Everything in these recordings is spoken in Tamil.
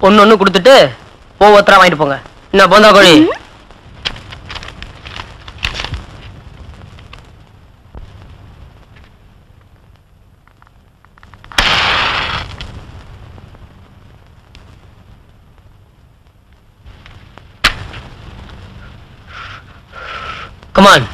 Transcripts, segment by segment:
ஒன்னு ஒண்ணு கொடுத்துட்டு ஒவ்வொருத்தரா வாங்கிட்டு போங்க என்ன போந்தா கோழி come on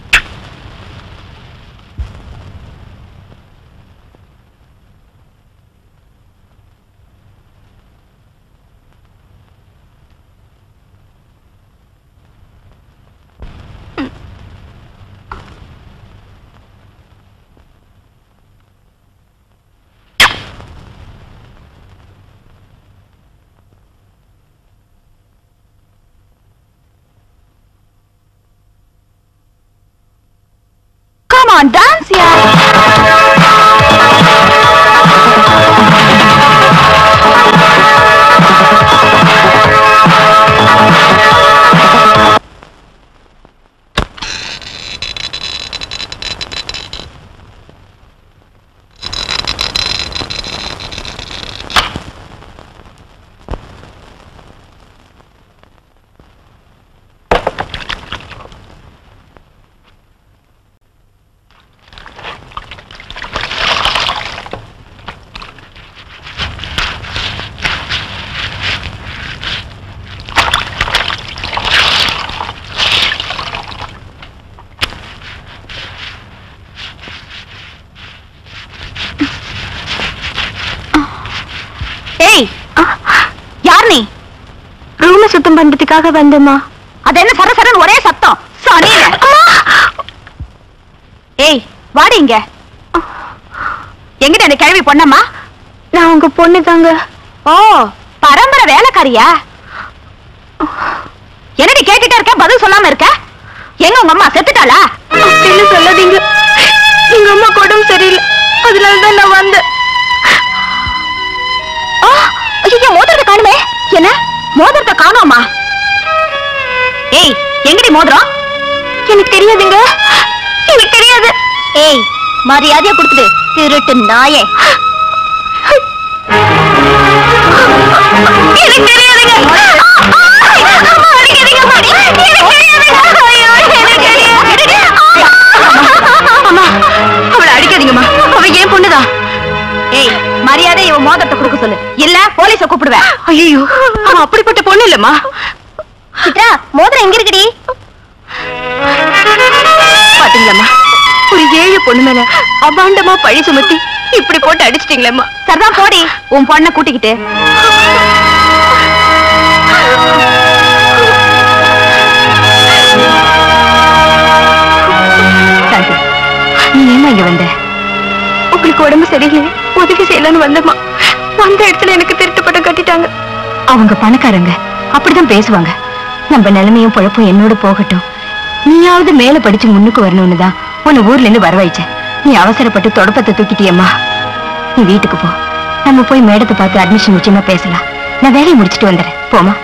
Come on, dance, yeah. ஏய் யார் நீ ரூம சுத்தம் பண்றதுக்காக வந்தேம்மா அது என்ன சர சரன்னு ஒரே சத்தம் சனியில ஏய் வாடி இங்க எங்கிட்ட என்ன கிழவி பொண்ணம்மா நான் உங்க பொண்ணு தாங்க ஓ பரம்பரை வேலைக்காரியா என்னடி கேட்டுட்டே இருக்க பதில் சொல்லாம இருக்க எங்க உங்க அம்மா செத்துட்டாளா அப்படின்னு சொல்லாதீங்க எங்க அம்மா உடம்பு சரியில்லை அதனால தான் நான் வந்தேன் ஐயோ மோதிரத்தை காணுமே என்ன மோதிரத்தை காணோமா ஏய் எங்கடி மோதிரம் எனக்கு தெரியாதுங்க எனக்கு தெரியாது ஏய் மரியாதையா கொடுத்துடு திருட்டு நாயே எனக்கு தெரியாதுங்க அம்மா, அடிக்காதீங்க, அம்மா. எனக்கு தெரியாதுங்க. ஐயோ, எனக்கு தெரியாது. அம்மா, அவளை அடிக்காதீங்கம்மா அவ ஏன் பொண்ணுதான் ஏய் மரியாதை இவன் மோதிரத்தை கொடுக்க சொல்லு இல்ல போலீஸ கூப்பிடுவேன் ஐயோ அவன் அப்படிப்பட்ட பொண்ணு இல்லம்மா சித்ரா மோதிரம் எங்க இருக்குடி பாத்தீங்களம்மா ஒரு ஏழு பொண்ணு மேல அபாண்டமா பழி சுமத்தி இப்படி போட்டு அடிச்சிட்டீங்களேம்மா சரிதான் போடி உன் பொண்ணை கூட்டிக்கிட்டு சாந்தி நீ ஏமா இங்க வந்த உங்களுக்கு உடம்பு சரியில்லை உதவி செய்யலான்னு வந்தம்மா வந்த இடத்துல எனக்கு திருட்டு பட்டம் கட்டிட்டாங்க அவங்க பணக்காரங்க அப்படிதான் பேசுவாங்க நம்ம நிலைமையும் பொழப்பும் என்னோட போகட்டும் நீயாவது மேல படிச்சு முன்னுக்கு வரணும்னு தான் உன்னை ஊர்ல இருந்து வரவழைச்சேன் நீ அவசரப்பட்டு தொடப்பத்தை தூக்கிட்டியம்மா நீ வீட்டுக்கு போ நம்ம போய் மேடத்தை பார்த்து அட்மிஷன் நிச்சயமா பேசலாம் நான் வேலையை முடிச்சிட்டு வந்துடுறேன் போமா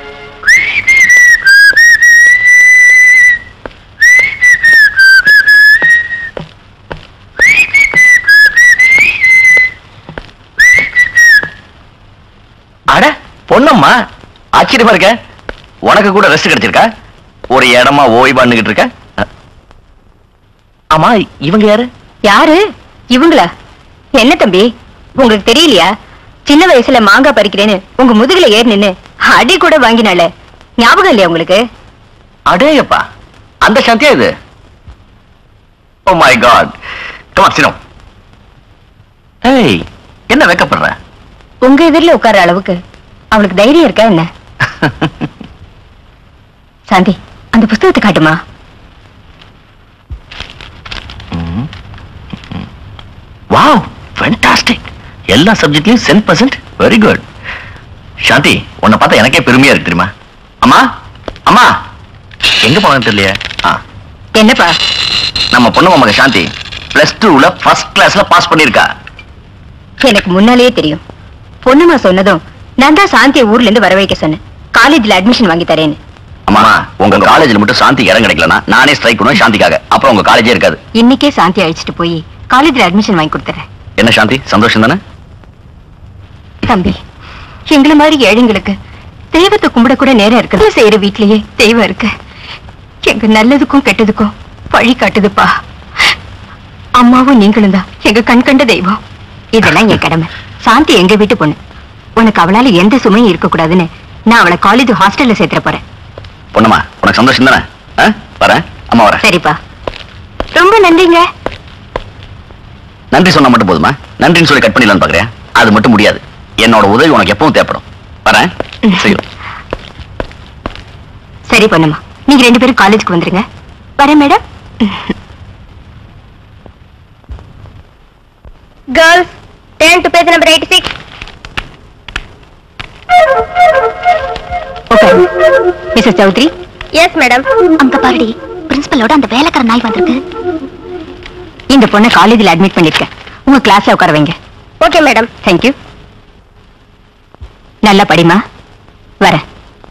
அட பொண்ணம்மா ஆச்சரியமா இருக்க உனக்கு கூட ரெஸ்ட் கிடைச்சிருக்கா ஒரு இடமா ஓய்வான்னுகிட்டு இருக்க அ- ஆமா இவங்க யாரு யாரு இவங்களா என்ன தம்பி உங்களுக்கு தெரியலையா சின்ன வயசுல மாங்காய் பறிக்கிறேன்னு உங்க முதுகுல ஏறி நின்னு அடி கூட வாங்கினால ஞாபகம் இல்லையா உங்களுக்கு அடேயப்பா அந்த சாந்தியா இது ஓ மை காட் கமா சினம் ஏய் என்ன வெக்கப்படுற உங்க எதிரில உட்கார்ற அளவுக்கு அவளுக்கு தைரியம் இருக்கா என்ன சாந்தி அந்த புஸ்தகத்தை காட்டுமா வாவ் ஃபேண்டாஸ்டிக் எல்லா சப்ஜெக்ட்லயும் cent percent very good Shanthi உன்னை பார்த்தா எனக்கே பெருமையா இருக்கு தெரியுமா அம்மா அம்மா எங்க போனான்னு தெரியலையே ஆ என்னப்பா நம்ம பொண்ணு மக சாந்தி பிளஸ் டூல ஃபர்ஸ்ட் கிளாஸ்ல பாஸ் பண்ணிருக்கா எனக்கு முன்னாலேயே தெரியும் பொண்ணுமா சொன்னதும் நான் தான் சாந்தியை ஊர்ல இருந்து வர வைக்க சொன்னேன் காலேஜ்ல அட்மிஷன் வாங்கி தரேன்னு அம்மா உங்க காலேஜ்ல மட்டும் சாந்தி இடம் கிடைக்கலனா நானே ஸ்ட்ரைக் பண்ணுவேன் சாந்திக்காக அப்புறம் உங்க காலேஜே இருக்காது இன்னைக்கே சாந்தி அழைச்சிட்டு போய் காலேஜ்ல அட்மிஷன் வாங்கி கொடுத்துறேன் என்ன சாந்தி சந்தோஷம் தானே தம்பி எங்களை மாதிரி ஏழைங்களுக்கு தெய்வத்தை கும்பிட கூட நேரம் இருக்கு செய்யற வீட்லயே தெய்வம் இருக்கு எங்க நல்லதுக்கும் கெட்டதுக்கும் வழி காட்டுதுப்பா அம்மாவும் நீங்களும் தான் எங்க கண் கண்ட தெய்வம் இதெல்லாம் என் கடமை சாந்தி எங்க வீட்டு பொண்ணு உனக்கு அவளால எந்த சுமையும் இருக்க கூடாதுன்னு நான் அவளை காலேஜ் ஹாஸ்டல்ல சேர்த்துற போறேன் பொண்ணுமா உனக்கு சந்தோஷம் தானே ஆ? வரேன் அம்மா வரேன் சரிப்பா ரொம்ப நன்றிங்க நன்றி சொன்னா மட்டும் போதுமா நன்றின்னு சொல்லி கட் பண்ணிடலாம்னு பாக்குறியா அது மட்டும் முடியாது என்னோட உதவி உனக்கு எப்பவும் தேவைப்படும் வரேன் See you. சரி பண்ணுமா நீங்க ரெண்டு பேரும் காலேஜ்க்கு வந்துருங்க வரேன் madam girls turn to page number eighty six okay Mrs Chaudhary yes madam அங்க பாருடி பிரின்சிபலோட அந்த வேலைக்கார நாய் வந்திருக்கு இந்த பொண்ணை காலேஜில் அட்மிட் பண்ணிருக்கேன் உங்க கிளாஸ்ல உட்கார வைங்க ஓகே மேடம் தேங்க்யூ நல்லா படிமா வரேன்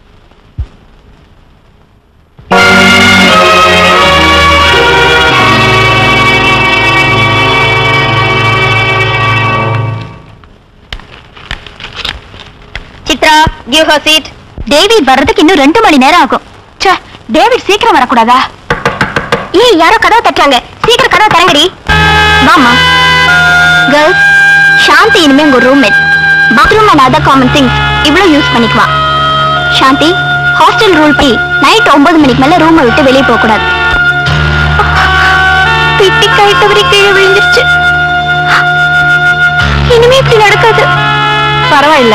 Chitra give her seat David வர்றதுக்கு இன்னும் ரெண்டு மணி நேரம் ஆகும் ச்சே டேவிட் சீக்கிரம் வரக்கூடாதா ஏய் யாரோ கதவை தட்டுறாங்க சீக்கிரம் கதவை திறங்கடி வாமா கேர்ள்ஸ் சாந்தி இனிமே உங்க roommate bathroom and other common things இவ்வளோ யூஸ் பண்ணிக்குவான் சாந்தி ஹாஸ்டல் ரூல் படி நைட் ஒன்பது மணிக்கு மேல ரூமை விட்டு வெளியே போக கூடாது பிட்டி கை தவறி கீழே விழுந்துருச்சு இனிமே இப்படி நடக்காது பரவாயில்ல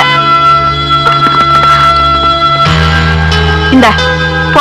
இந்த போ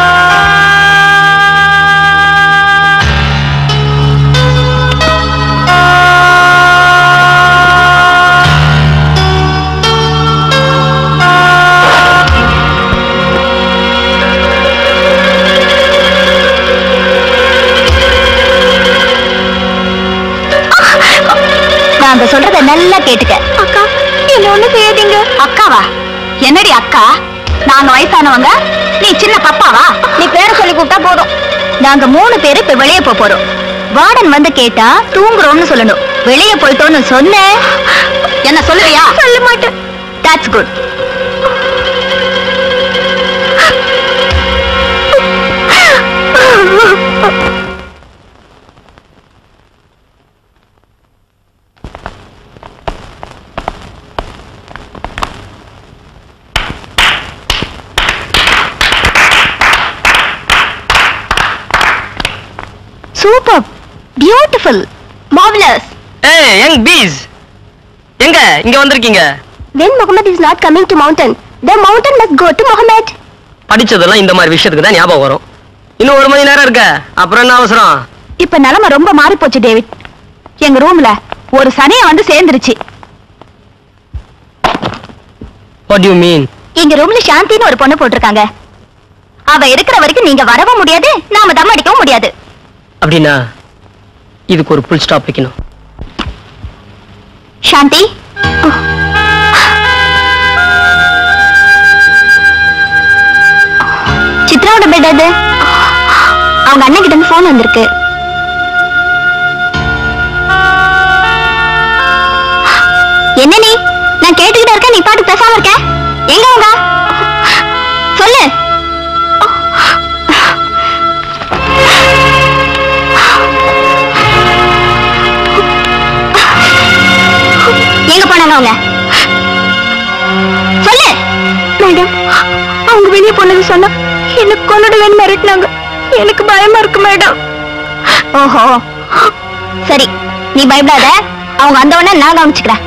நாங்க சொல்றத நல்லா கேட்டுக்க அக்கா என்ன ஒண்ணு செய்யாதீங்க அக்காவா என்னடி அக்கா நாங்க வயசானவங்க நீ சின்ன பப்பாவா நீ பேரை சொல்லி கூப்பிட்டா போதும் நாங்க மூணு பேரு இப்ப வெளியே போப் போறோம் வார்டன் வந்து கேட்டா தூங்குறோம்னு சொல்லணும் வெளியே போயிட்டோம்னு சொன்னேன் என்ன சொல்லுவியா சொல்ல மாட்டேன் that's good super beautiful marvellous ஏய் யங் பீஸ் எங்க இங்க வந்திருக்கீங்க when muhammad is not coming to mountain the mountain must go to muhammad படிச்சதெல்லாம் இந்த மாதிரி விஷயத்துக்கு தான் ஞாபகம் வரும் இன்னும் ஒரு மணி நேரம் இருக்க அப்புறம் என்ன அவசரம் இப்ப நிலைமை ரொம்ப மாறி போச்சு டேவிட் எங்க ரூம்ல ஒரு சனியை வந்து சேர்ந்துருச்சு வாட் யூ மீன் எங்க ரூம்ல சாந்தின்னு ஒரு பொண்ணு போட்டிருக்காங்க அவ இருக்கிற வரைக்கும் நீங்க வரவும் முடியாது நாம தம் அடிக்கவும் முடியாது அப்படின்னா இதுக்கு ஒரு புல் ஸ்டாப் வைக்கணும் சாந்தி சித்ராவோட பெட் அது அவங்க அண்ணன் கிட்ட இருந்து போன் வந்திருக்கு என்ன நீ நான் கேட்டுக்கிட்டு இருக்கேன் நீ பாட்டு பேசாம இருக்க எங்க அவங்க சொல்லு எங்க போனாங்க அவங்க சொல்லு மேடம் அவங்க வெளியே போனது சொன்னா எனக்கு கொண்டுடுவேன்னு மிரட்டினாங்க எனக்கு பயமா இருக்கு மேடம் ஓஹோ சரி நீ பயப்படாத அவங்க வந்தவொடனே நான் கவனிச்சுக்கிறேன்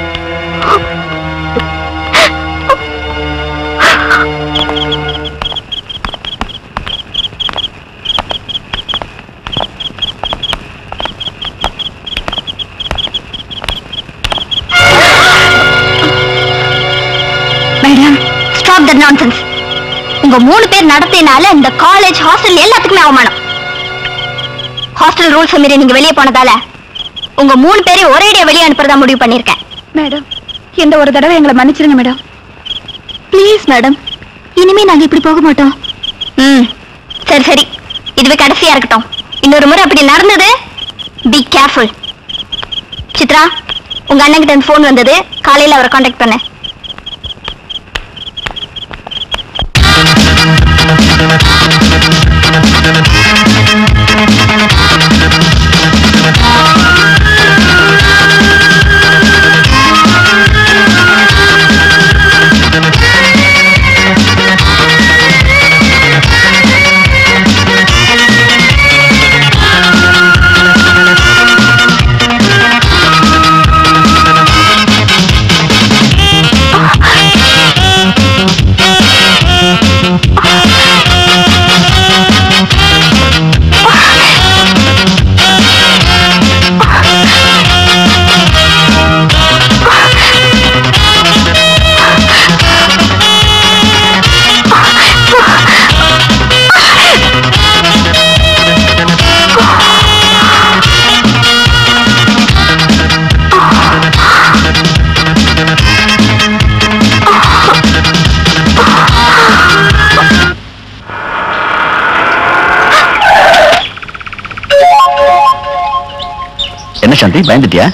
மேடம் ஸ்டாப் தட் நான்சென்ஸ் உங்க மூணு பேர் நடத்தினால இந்த காலேஜ் ஹாஸ்டல் எல்லாத்துக்குமே அவமானம் ஹாஸ்டல் ரூல்ஸ் மீறி நீங்க வெளியே போனதால உங்க மூணு பேரையும் ஒரேடியா வெளியே அனுப்புறதா முடிவு பண்ணிருக்கேன் மேடம் இந்த ஒரு தடவை எங்களை மன்னிச்சிருங்க மேடம் ப்ளீஸ் மேடம் இனிமே நாங்க இப்படி போக மாட்டோம் ம் சரி சரி இதுவே கடைசியா இருக்கட்டும் இன்னொரு முறை அப்படி நடந்தது பி கேர்ஃபுல் சித்ரா உங்க அண்ணன் கிட்ட ஃபோன் வந்தது காலையில அவரை காண்டாக்ட் பண்ண என்ன சாந்தி பயந்துட்டியா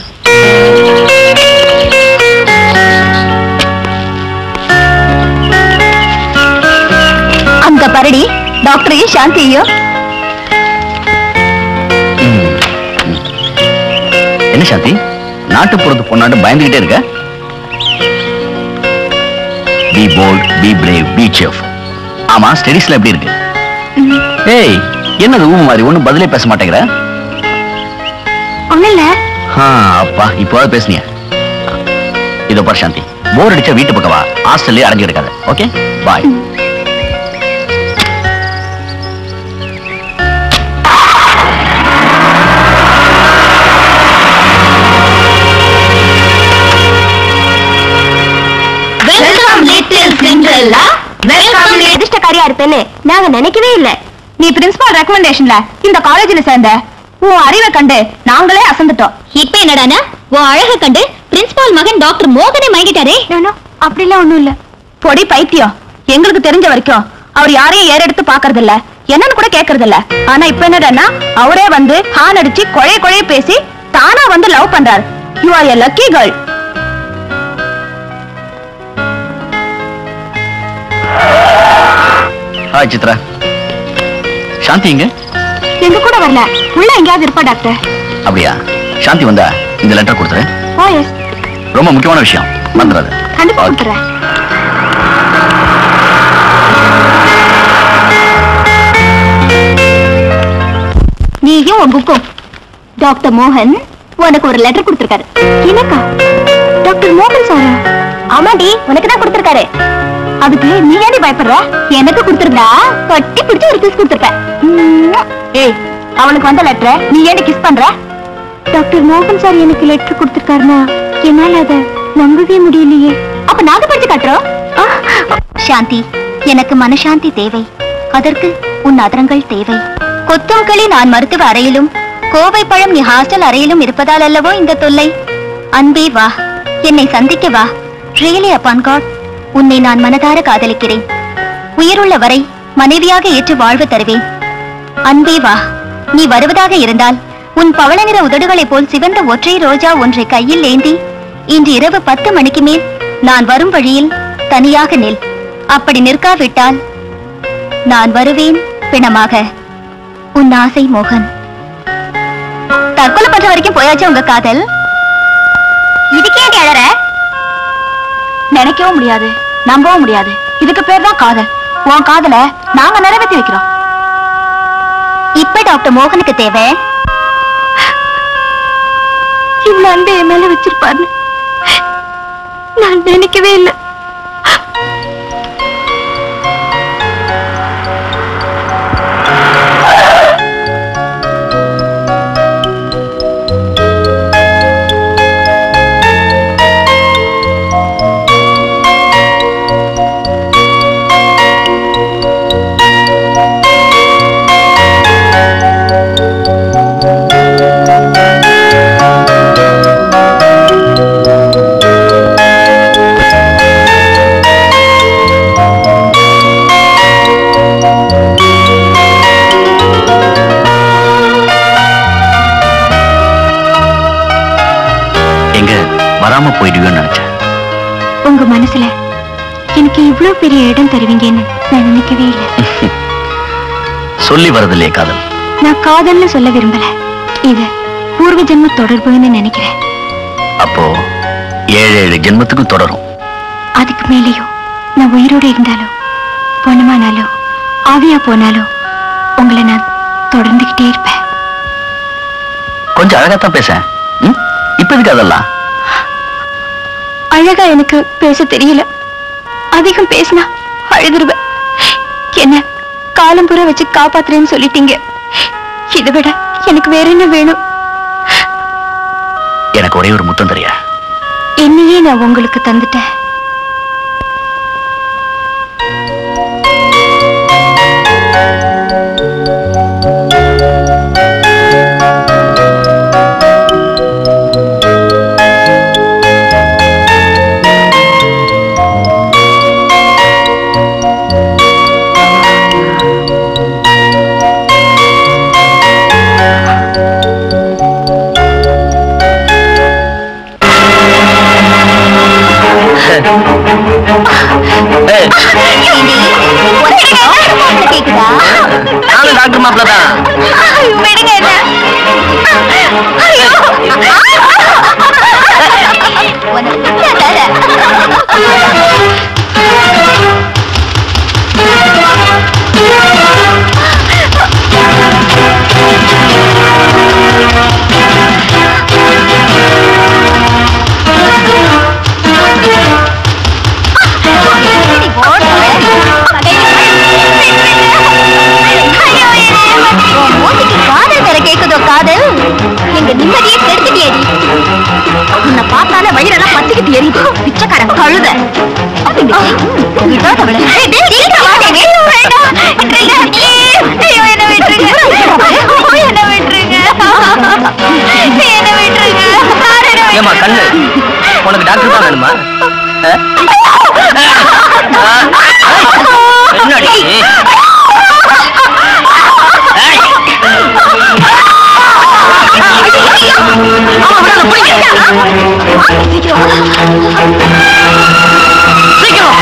அங்க பரடி டாக்டரையும் சாந்தியையும் ம், ம். என்ன சாந்தி நாட்டுப்புறத்து பொண்ணாண்டு பயந்துகிட்டே இருக்க be bold be brave be safe ஆமா ஸ்டடிஸ்ல எப்படி இருக்கு ஏய் என்னது ஊம மாதிரி ஒண்ணும் பதிலே பேச மாட்டேங்கிற ஒண்ணு இல்ல ஆ, அப்பா இப்போவாது பேசுனியா இதோ பார் சாந்தி போர் அடிச்சா வீட்டு பக்கம் வா ஹாஸ்டல்லே அடைஞ்சு இருக்காது okay bye welcome little Cinderella welcome அதிர்ஷ்டக்காரியா இருப்பேன்னு நாங்க நினைக்கவே இல்ல நீ பிரின்சிபால் ரெக்கமெண்டேஷன்ல இந்த காலேஜ்ல சேர்ந்த உன் அறிவை கண்டு நாங்களே அசந்துட்டோம் இப்ப என்னடானா உன் அழக கண்டு பிரின்சிபால் மகன் டாக்டர் மோகனை மயங்கிட்டாரே அப்படிலாம் ஒண்ணும் இல்ல பொடி பைத்தியம் எங்களுக்கு தெரிஞ்ச வரைக்கும் அவர் யாரையும் ஏறெடுத்து பாக்குறது இல்ல என்னன்னு கூட கேக்குறது இல்ல ஆனா இப்ப என்னடான்னா அவரே வந்து ஹான் அடிச்சு கொழைய கொழைய பேசி தானா வந்து லவ் பண்றாரு you are a lucky girl hi Chitra Shanthi இங்க எங்க கூட வரல உள்ள எங்கேயாவது இருப்பா டாக்டர் அப்படியா சாந்தி வந்தா இந்த லெட்டர் கொடுத்துரு ஓ எஸ் ரொம்ப முக்கியமான விஷயம் மறந்துடாத கண்டிப்பா Okay. கொடுத்துறேன் நீயும் உன் புக்கும் டாக்டர் மோகன் உனக்கு ஒரு லெட்டர் கொடுத்திருக்காரு எனக்கா டாக்டர் மோகன் சாரா ஆமாடி உனக்கு தான் கொடுத்திருக்காரு அதுக்கு நீ ஏன் பயப்படுற எனக்கு கொடுத்திருந்தா கட்டி பிடிச்சு ஒரு கிஸ் கொடுத்திருப்பேன் ஏய் அவனுக்கு வந்த லெட்டரை நீ ஏன் கிஸ் பண்ற டாக்டர் மோகன் சார் எனக்கு லெட்டர் கொடுத்திருக்காருனா என்னால அத நம்பவே முடியலையே அப்ப நாங்க படிச்சு காட்டுறோம் சாந்தி எனக்கு மனசாந்தி தேவை அதற்கு உன் அதரங்கள் தேவை கொத்தும் களி நான் மருத்துவ அறையிலும் கோவை பழம் நீ ஹாஸ்டல் அறையிலும் இருப்பதால் அல்லவோ இந்த தொல்லை அன்பே வா என்னை சந்திக்க வா ரியலி அப்பான் காட் உன்னை நான் மனதார காதலிக்கிறேன் உயிருள்ள வரை மனைவியாக ஏற்று வாழ்வு தருவேன் அன்பே வா நீ வருவதாக இருந்தால் உன் பவள நிற உதடுகளைப் போல் சிவந்த ஒற்றை ரோஜா ஒன்றை கையில் ஏந்தி இன்று இரவு பத்து மணிக்கு மேல் நான் வரும் வழியில் தனியாக நில் அப்படி நிற்காவிட்டால் நான் வருவேன் பிணமாக உன் ஆசை மோகன் தற்கொலை பண்ற வரைக்கும் போயாச்சு உங்க காதல் இதுக்கே அழற நினைக்கவும் முடியாது நம்பவும் முடியாது இதுக்கு பேர் தான் காதல் உன் காதல நாங்க நிறைவேற்றி வைக்கிறோம் இப்ப டாக்டர் மோகனுக்கு தேவை இவ்வளவு அன்பு என் மேல வச்சிருப்பாருன்னு நான் நினைக்கவே இல்லை எங்க வராம போயிடுவியோன்னு நினைச்சேன் உங்க மனசுல எனக்கு இவ்ளோ பெரிய இடம் தருவீங்கன்னு நான் நினைக்கவே இல்லை சொல்லி வரதில்லையே காதல் நான் காதல்னு சொல்ல விரும்பல இது பூர்வ ஜென்ம தொடர்புன்னு நினைக்கிறேன் அப்போ ஏழு ஏழு ஜென்மத்துக்கும் தொடரும் அதுக்கு மேலேயும் நான் உயிரோட இருந்தாலும் பொண்ணுமானாலும் ஆவியா போனாலும் உங்களை நான் தொடர்ந்துகிட்டே இருப்பேன் கொஞ்சம் அழகாத்தான் பேச இப்ப எதுக்கு அதெல்லாம் அழகா எனக்கு பேச தெரியல அதிகம் பேசினா அழுதுருவேன் என்ன காலம் பூரா வச்சு காப்பாத்துறேன்னு சொல்லிட்டீங்க இதை விட எனக்கு வேற என்ன வேணும் எனக்கு ஒரே ஒரு முத்தம் தெரியா என்னையே நான் உங்களுக்கு தந்துட்டேன் ஏய், கேக்குதா நானும் டாக்டர் மாப்பிள்ள தான் விடுங்க என்ன ஐயோ உனக்கு பிடிக்காத? நீ போடு. உன் மூஞ்சிக்கு காதல் வேற கேக்குதோ காதல் எங்க நிம்மதியை கெடுத்துட்டியடி உன்னை பார்த்தாலே வயிறெல்லாம் பத்திக்கிட்டு எரியுது பிச்சைக்காரன் கழுத விடாதவளே. ஏய், டேய், சீக்கிரம் வா, டேய், ஐயோ, வேண்டாம். இல்ல, please. ஐயோ, என்னை விட்டுருங்க. ஐயோ, என்னை விட்டுருங்க. என்னை விட்டுருங்க. யாரும் என்னை ஏமா கண்ணு உனக்கு டாக்டர் தான் வேணுமா ஆ? என்னடி ஏய். ஆமா, விடாத, பிடிங்க. சீக்கிரம்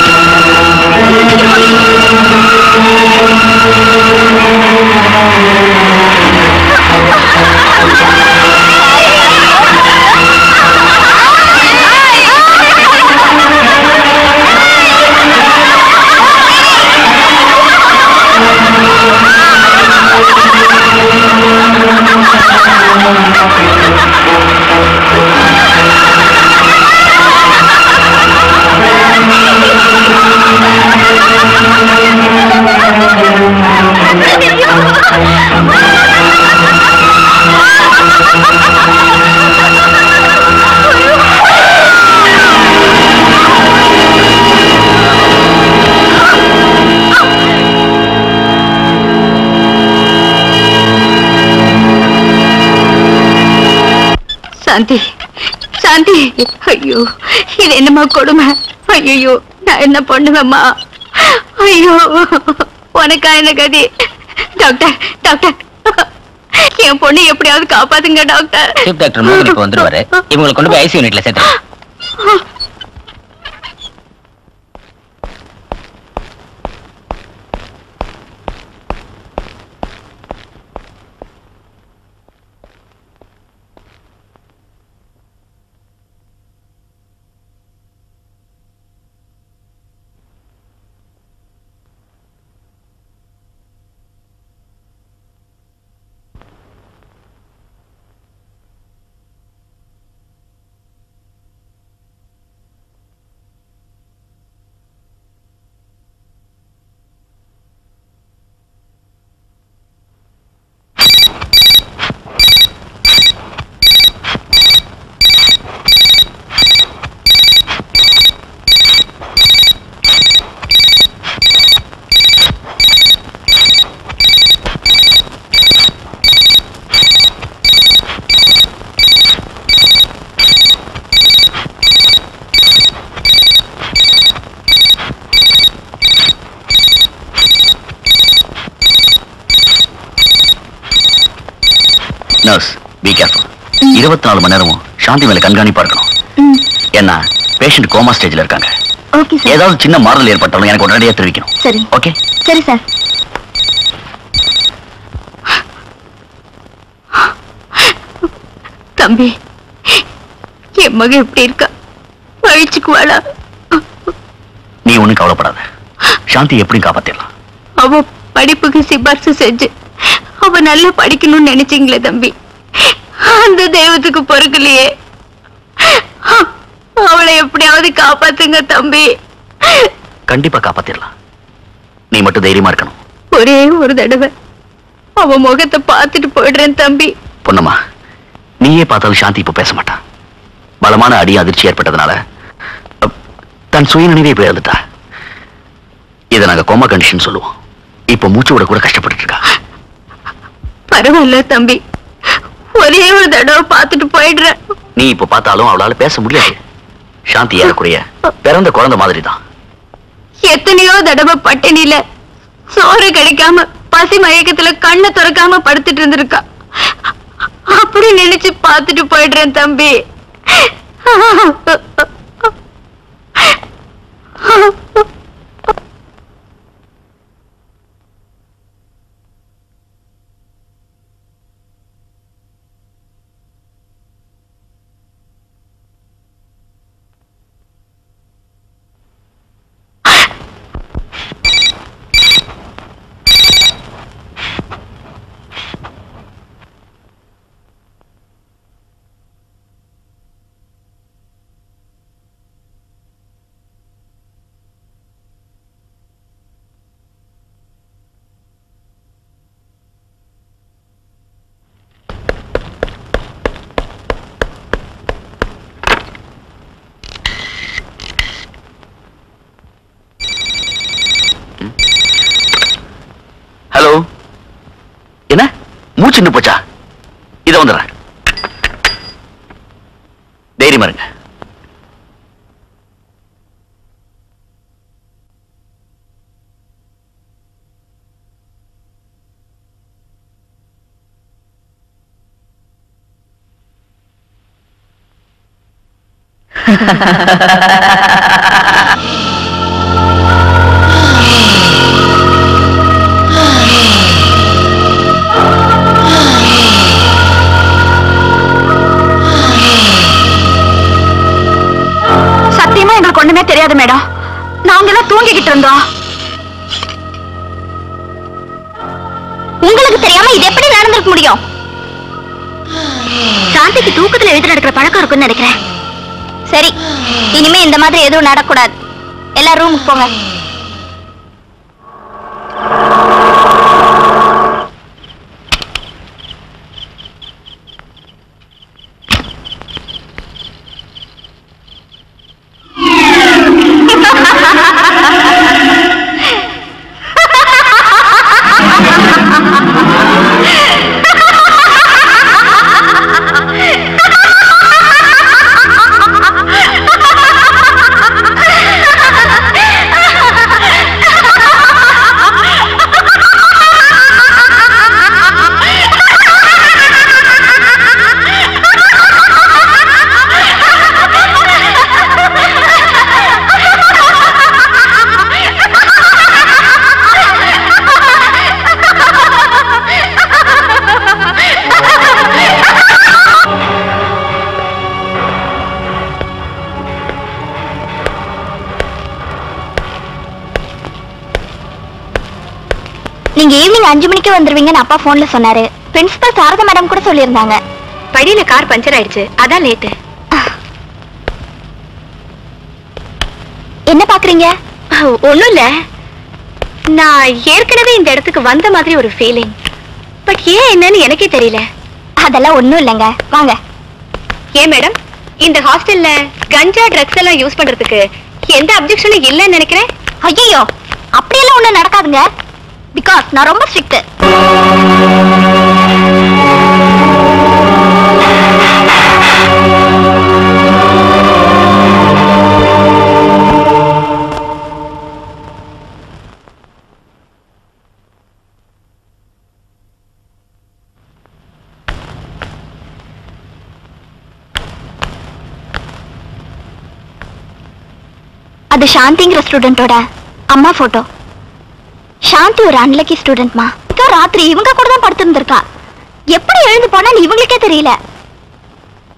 சாந்தி சாந்தி ஐயோ இது என்னம்மா கொடுமை ஐயோ நான் என்ன பண்ணுவேம்மா ஐயோ உனக்கா என்ன கதி டாக்டர் டாக்டர் என் பொண்ணு எப்படியாவது காப்பாத்துங்க டாக்டர் சீஃப் டாக்டர் மோகன் இப்போ வந்துருவாரு இவங்களை கொண்டு போய் ஐசி யூனிட்ல சேர்த்து நர்ஸ் பி கேர்ஃபுல் இருபத்தி நாலு மணி நேரமும் சாந்தி மேல கண்காணிப்பா இருக்கணும் ஏன்னா பேஷண்ட் கோமா ஸ்டேஜ்ல இருக்காங்க ஓகே சார் ஏதாவது சின்ன மாறுதல் ஏற்பட்டாலும் எனக்கு உடனடியாக தெரிவிக்கணும் சரி ஓகே சரி சார் தம்பி என் மக எப்படி இருக்கா பழிச்சுக்குவாளா நீ ஒண்ணும் கவலைப்படாத சாந்தி எப்படியும் காப்பாத்திடலாம் அவ படிப்புக்கு சிபாரிசு செஞ்சு அவ நல்லா படிக்கணும்னு நினைச்சீங்களே தம்பி அந்த தெய்வத்துக்கு பொறுக்கலையே அவளை எப்படியாவது காப்பாத்துங்க தம்பி கண்டிப்பா காப்பாத்திடலாம் நீ மட்டும் தைரியமா இருக்கணும் ஒரே ஒரு தடவை அவ முகத்தை பார்த்துட்டு போயிடுறேன் தம்பி பொன்னம்மா நீயே பார்த்தாலும் சாந்தி இப்ப பேச மாட்டான் பலமான அடி அதிர்ச்சி ஏற்பட்டதுனால அப், தன் சுயநினைவே போய் இழந்துட்டா இதை நாங்க கோமா கண்டிஷன் சொல்லுவோம் இப்ப மூச்சு விட கூட கஷ்டப்பட்டு இருக்கா பரவாயில்ல தம்பி ஒரே ஒரு தடவை பார்த்துட்டு போயிடுறேன் நீ இப்ப பார்த்தாலும் அவளால பேச முடியாது சாந்தி ஏறக்குறைய பிறந்த குழந்தை மாதிரி தான் எத்தனையோ தடவை பட்டினியில சோறு கிடைக்காம பசி மயக்கத்துல கண்ணை திறக்காம படுத்துட்டு இருந்திருக்கா அப்படி நினைச்சு பார்த்துட்டு போயிடுறேன் தம்பி ஹலோ என்ன மூச்சு நின்னு போச்சா இத வந்துடுறேன் தைரியமா இருங்க சத்தியமா எங்களுக்கு ஒண்ணுமே தெரியாது மேடம் நாங்க எல்லாம் தூங்கிக்கிட்டு இருந்தோம் உங்களுக்கு தெரியாம இது எப்படி நடந்திருக்க முடியும் சாந்திக்கு தூக்கத்துல எழுதி நடக்கிற பழக்கம் இருக்குன்னு நினைக்கிறேன் சரி இனிமே இந்த மாதிரி எதுவும் நடக்கூடாது எல்லாரும் ரூமுக்கு போங்க நீங்க ஈவினிங் அஞ்சு மணிக்கு வந்துருவீங்கன்னு அப்பா போன்ல சொன்னாரு பிரின்சிபல் சாரதா மேடம் கூட சொல்லியிருந்தாங்க படியில கார் பஞ்சர் ஆயிடுச்சு அதான் லேட்டு என்ன பாக்குறீங்க ஒண்ணும் இல்ல நான் ஏற்கனவே இந்த இடத்துக்கு வந்த மாதிரி ஒரு ஃபீலிங் பட் ஏன் என்னன்னு எனக்கே தெரியல அதெல்லாம் ஒண்ணும் இல்லைங்க வாங்க ஏன் மேடம் இந்த ஹாஸ்டல்ல கஞ்சா ட்ரக்ஸ் எல்லாம் யூஸ் பண்றதுக்கு எந்த அப்ஜெக்ஷனும் இல்லைன்னு நினைக்கிறேன் ஐயோ அப்படியெல்லாம் ஒண்ணும் நடக்காதுங்க பிகாஸ் நான் ரொம்ப ஸ்ட்ரிக்ட் அது சாந்திங்கிற ஸ்டூடெண்டோட அம்மா போட்டோ சாந்தி ஒரு அன்லக்கி ஸ்டூடெண்ட்மா ராத்திரி இவங்க கூட தான் படுத்திருந்திருக்கா எப்படி எழுந்து போனான்னு இவங்களுக்கே தெரியல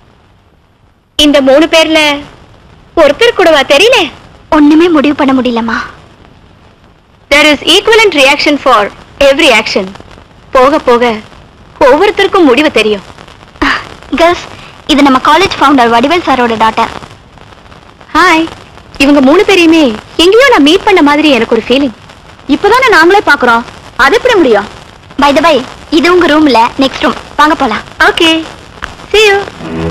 இந்த மூணு பேர்ல ஒருத்தர் கூடவா தெரியல ஒண்ணுமே முடிவு பண்ண முடியலம்மா there is equivalent reaction for every action போக போக ஒவ்வொருத்தருக்கும் முடிவு தெரியும் கேர்ள்ஸ் இது நம்ம காலேஜ் ஃபவுண்டர் வடிவேல் சாரோட டாட்டர் ஹாய் இவங்க மூணு பேரையுமே எங்கேயோ நான் மீட் பண்ண மாதிரி எனக்கு ஒரு ஃபீலிங் இப்பதானே நாங்களே பாக்குறோம் அது எப்படி முடியும் பை த பை இது உங்க ரூம்ல நெக்ஸ்ட் ரூம் வாங்க போலாம் okay see you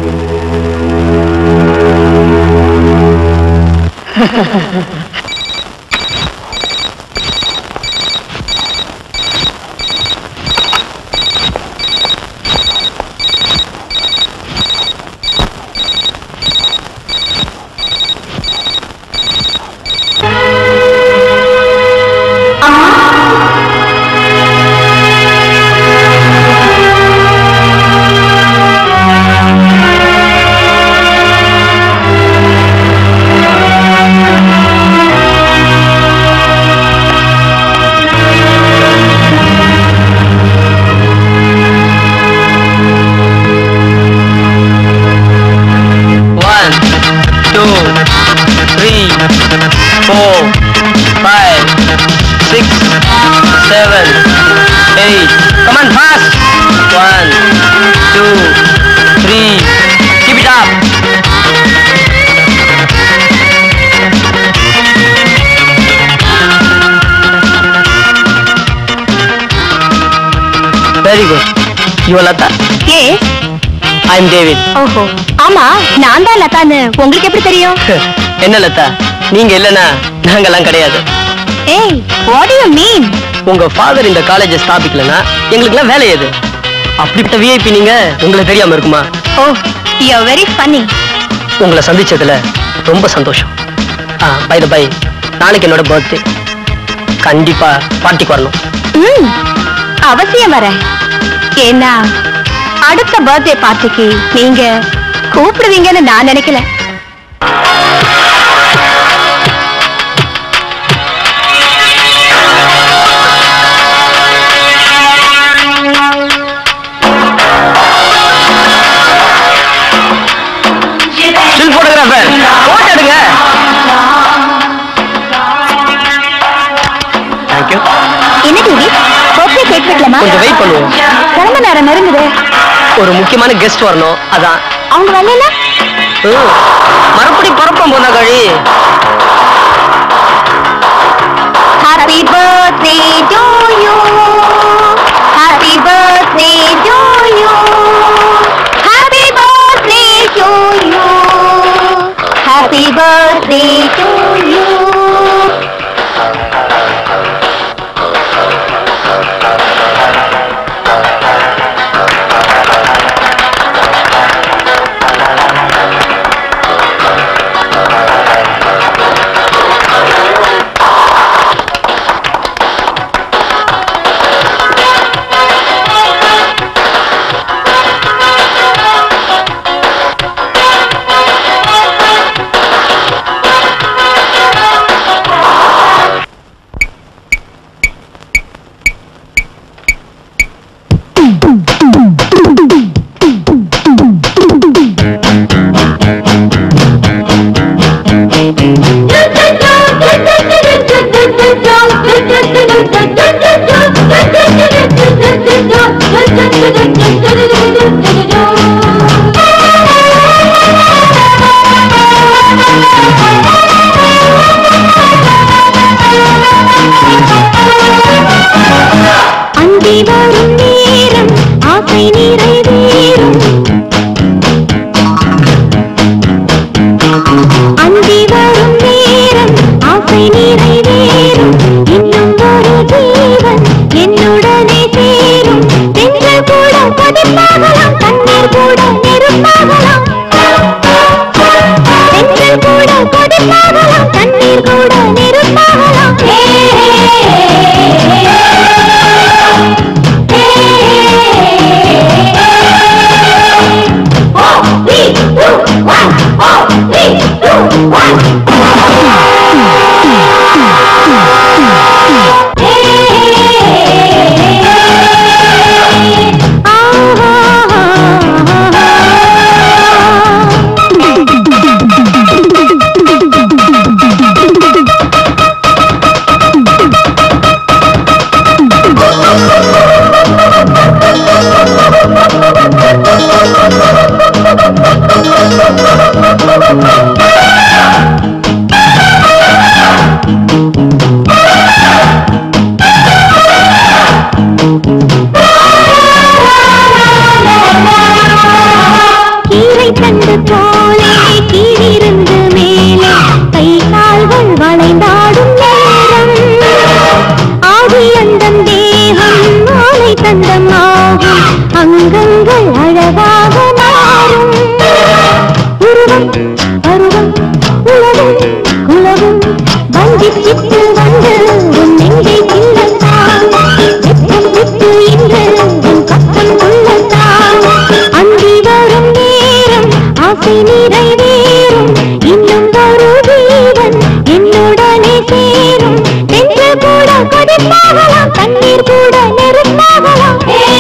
One, two, three, four, five, six, seven, eight. Come on, fast. One, two, three. Keep it up. Very good. You are Lata? ஏ I am David. ஓஹோ ஆமா நான் தான் லதான்னு உங்களுக்கு எப்படி தெரியும் என்ன லதா நீங்க இல்லனா நாங்கெல்லாம் கிடையாது ஏய் வாட் யூ மீன் உங்க ஃபாதர் இந்த காலேஜை ஸ்தாபிக்கலனா எங்களுக்குலாம் வேலை எது அப்படிப்பட்ட விஐபி நீங்க உங்களுக்கு தெரியாம இருக்குமா oh you are very funny உங்களை சந்திச்சதுல ரொம்ப சந்தோஷம் பை த பை நாளைக்கு என்னோட பர்த்டே கண்டிப்பா பார்ட்டிக்கு வரணும் ம் அவசியம் வரேன் ஏன்னா அடுத்த பர்த்டே பார்ட்டிக்கு நீங்க கூப்பிடுவீங்கன்னு நான் நினைக்கல ஸ்டில் போட்டோகிராஃபர் போட்டோ எடுங்க தேங்க்யூ என்ன டிவி பர்த்டே கேக் வெட்டலாமா கொஞ்சம் வெயிட் பண்ணுவோம் கிளம்ப நேரம் நெருங்குது ஒரு முக்கியமான கெஸ்ட் வரணும் அதான் அவங்க வரல ம், மறுபடி பரப்பம் போனா கழி happy birthday to you happy birthday to you happy birthday to you happy birthday to you அந்தி வரும் நேரம் ஆசை நிறைவேறும் அந்தி வரும் நேரம் ஆசை நிறைவேறும் இன்னும் ஒரு ஜீவன் என்னுடனே சேரும் பெண்கள் கூட கொதிப்பாகலாம் தண்ணீர் கூட நெருப்பாகலாம் பெண்கள் கூட கொதிப்பாகலாம் தண்ணீர் கூட நெருப்பாகலாம் அங்கங்கள் அழகாக மாறும் உருவம் பருவம் உலகம் குலவும் வஞ்சிச்சிட்டு வந்து உன் நெஞ்சை கிள்ளத்தான் வெட்கம் விட்டு இன்று உன் பக்கம் கொள்ளத்தான் அன்றி வரும் நேரம் ஆசை நிறைவேறும் இன்னும் ஒரு ஜீவன் என்னுடனே சேரும் என்று கூட கொதிப்பாகலாம் தண்ணீர் கூட நெருப்பாகலாம்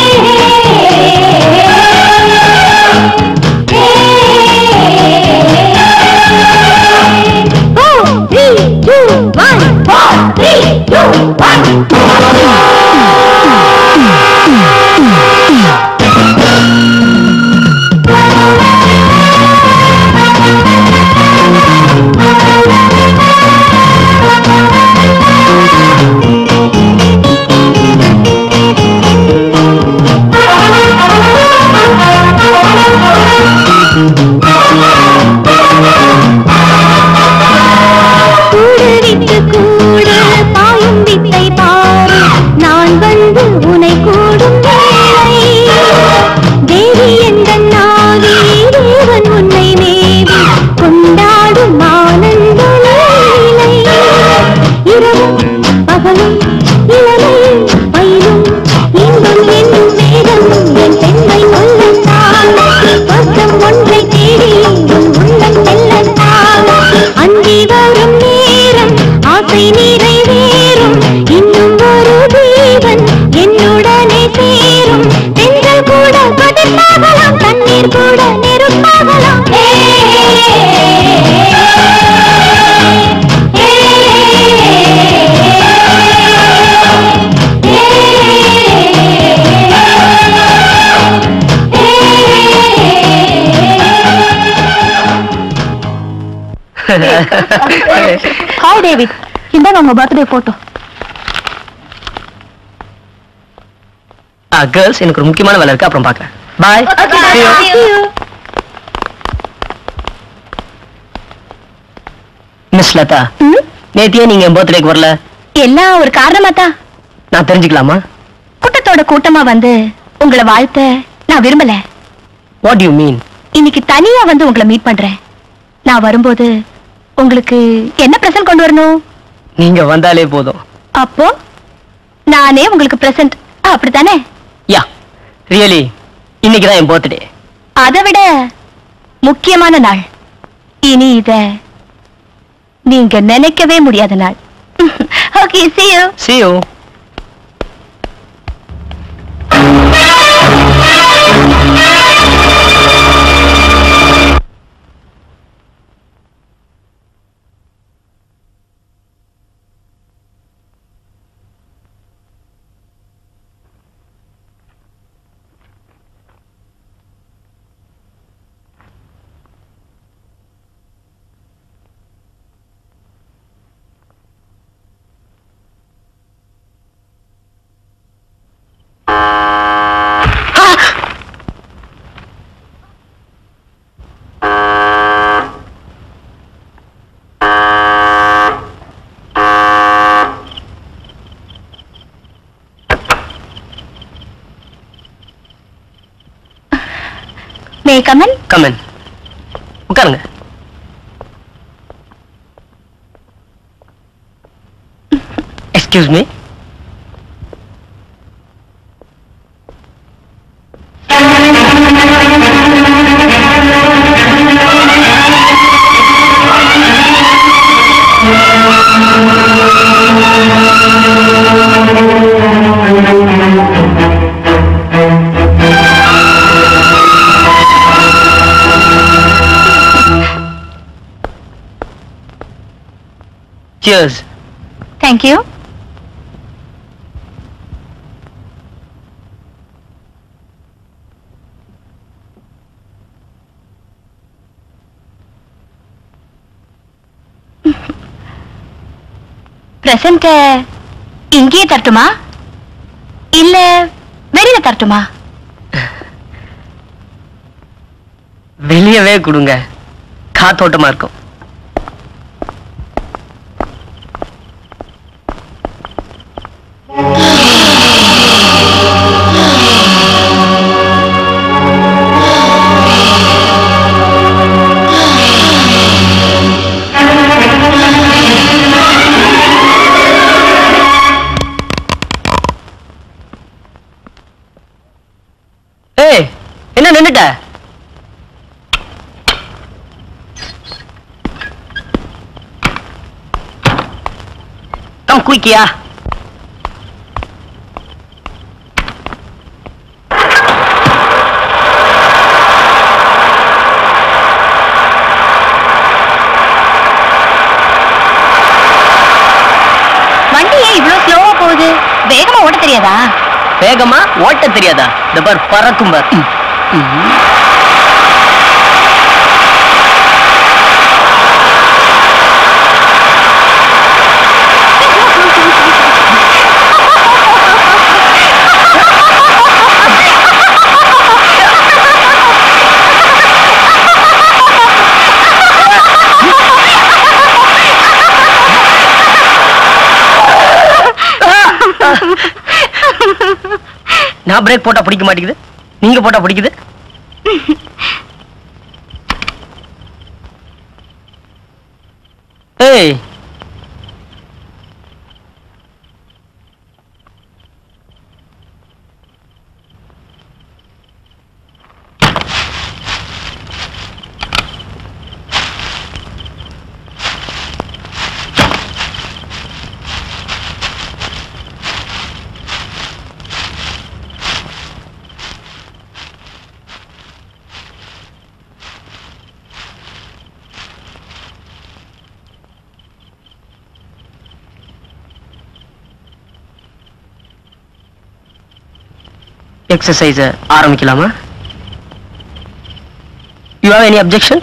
Four, three, two, one. Four, three, two, one. கூடு விட்டு கூடு பாயும் வித்தை பாரு நான் வந்து உனை கூடும் வேளை தேவி என்ற நாவி தேவன் உன்னை மேவி கொண்டாடும் ஆனந்த லீலை இரவும் பகலும் இளமை பயிலும் இன்பம் என்னும் வேதம் என் பெண்மை கொள்ளத்தான் சொர்க்கம் ஒன்றை தேடி உன் உள்ளம் செல்லத்தான் அன்றி வரும் நேரம் ஆசை நிறைவேறும் இன்னும் ஒரு ஜீவன் என்னுடனே சேரும் பெண்கள் கூட பதிப்பாகலாம் தண்ணீர் கூட நெருப்பாகலாம் ஹாய் டேவிட் இந்தாங்க உங்க பர்த்டே போட்டோ கேர்ள்ஸ் எனக்கு ஒரு முக்கியமான வேலை இருக்கு அப்புறம் பார்க்கறேன் பாய் மிஸ் லதா நேத்தியே நீங்க என் பர்த்டேக்கு வரல எல்லாம் ஒரு காரணமா தான் நான் தெரிஞ்சுக்கலாமா கூட்டத்தோட கூட்டமா வந்து உங்களை வாழ்த்த நான் விரும்பல வாட் யூ மீன் இன்னைக்கு தனியா வந்து உங்களை மீட் பண்றேன் நான் வரும்போது உங்களுக்கு என்ன பிரசன்ட் கொண்டு வரணும் நீங்க வந்தாலே போதும் அப்போ நானே உங்களுக்கு பிரசன்ட் அப்படித்தானே யா ரியலி இன்னைக்கு தான் என் பர்த்டே அதை விட முக்கியமான நாள் இனி இத நீங்க நினைக்கவே முடியாத நாள் okay see you see you மே கமன் கமன் உட்காருங்க excuse me cheers thank you present இங்கேயே தரட்டுமா இல்ல வெளியில தரட்டுமா வெளியவே கொடுங்க காத்தோட்டமா இருக்கும் என்ன நின்னுட்ட கம் குயிக்கியா வண்டி ஏன் இவ்ளோ ஸ்லோவா போகுது வேகமா ஓட்ட தெரியாதா வேகமா ஓட்ட தெரியாதா இந்த பார் பறக்கும் பார் ம், ம். நான் பிரேக் போட்டா பிடிக்க மாட்டேங்குது நீங்க போட்டா பிடிக்குது ஏய் எக்ஸசைஸ ஆரம்பிக்கலாமா you have any objection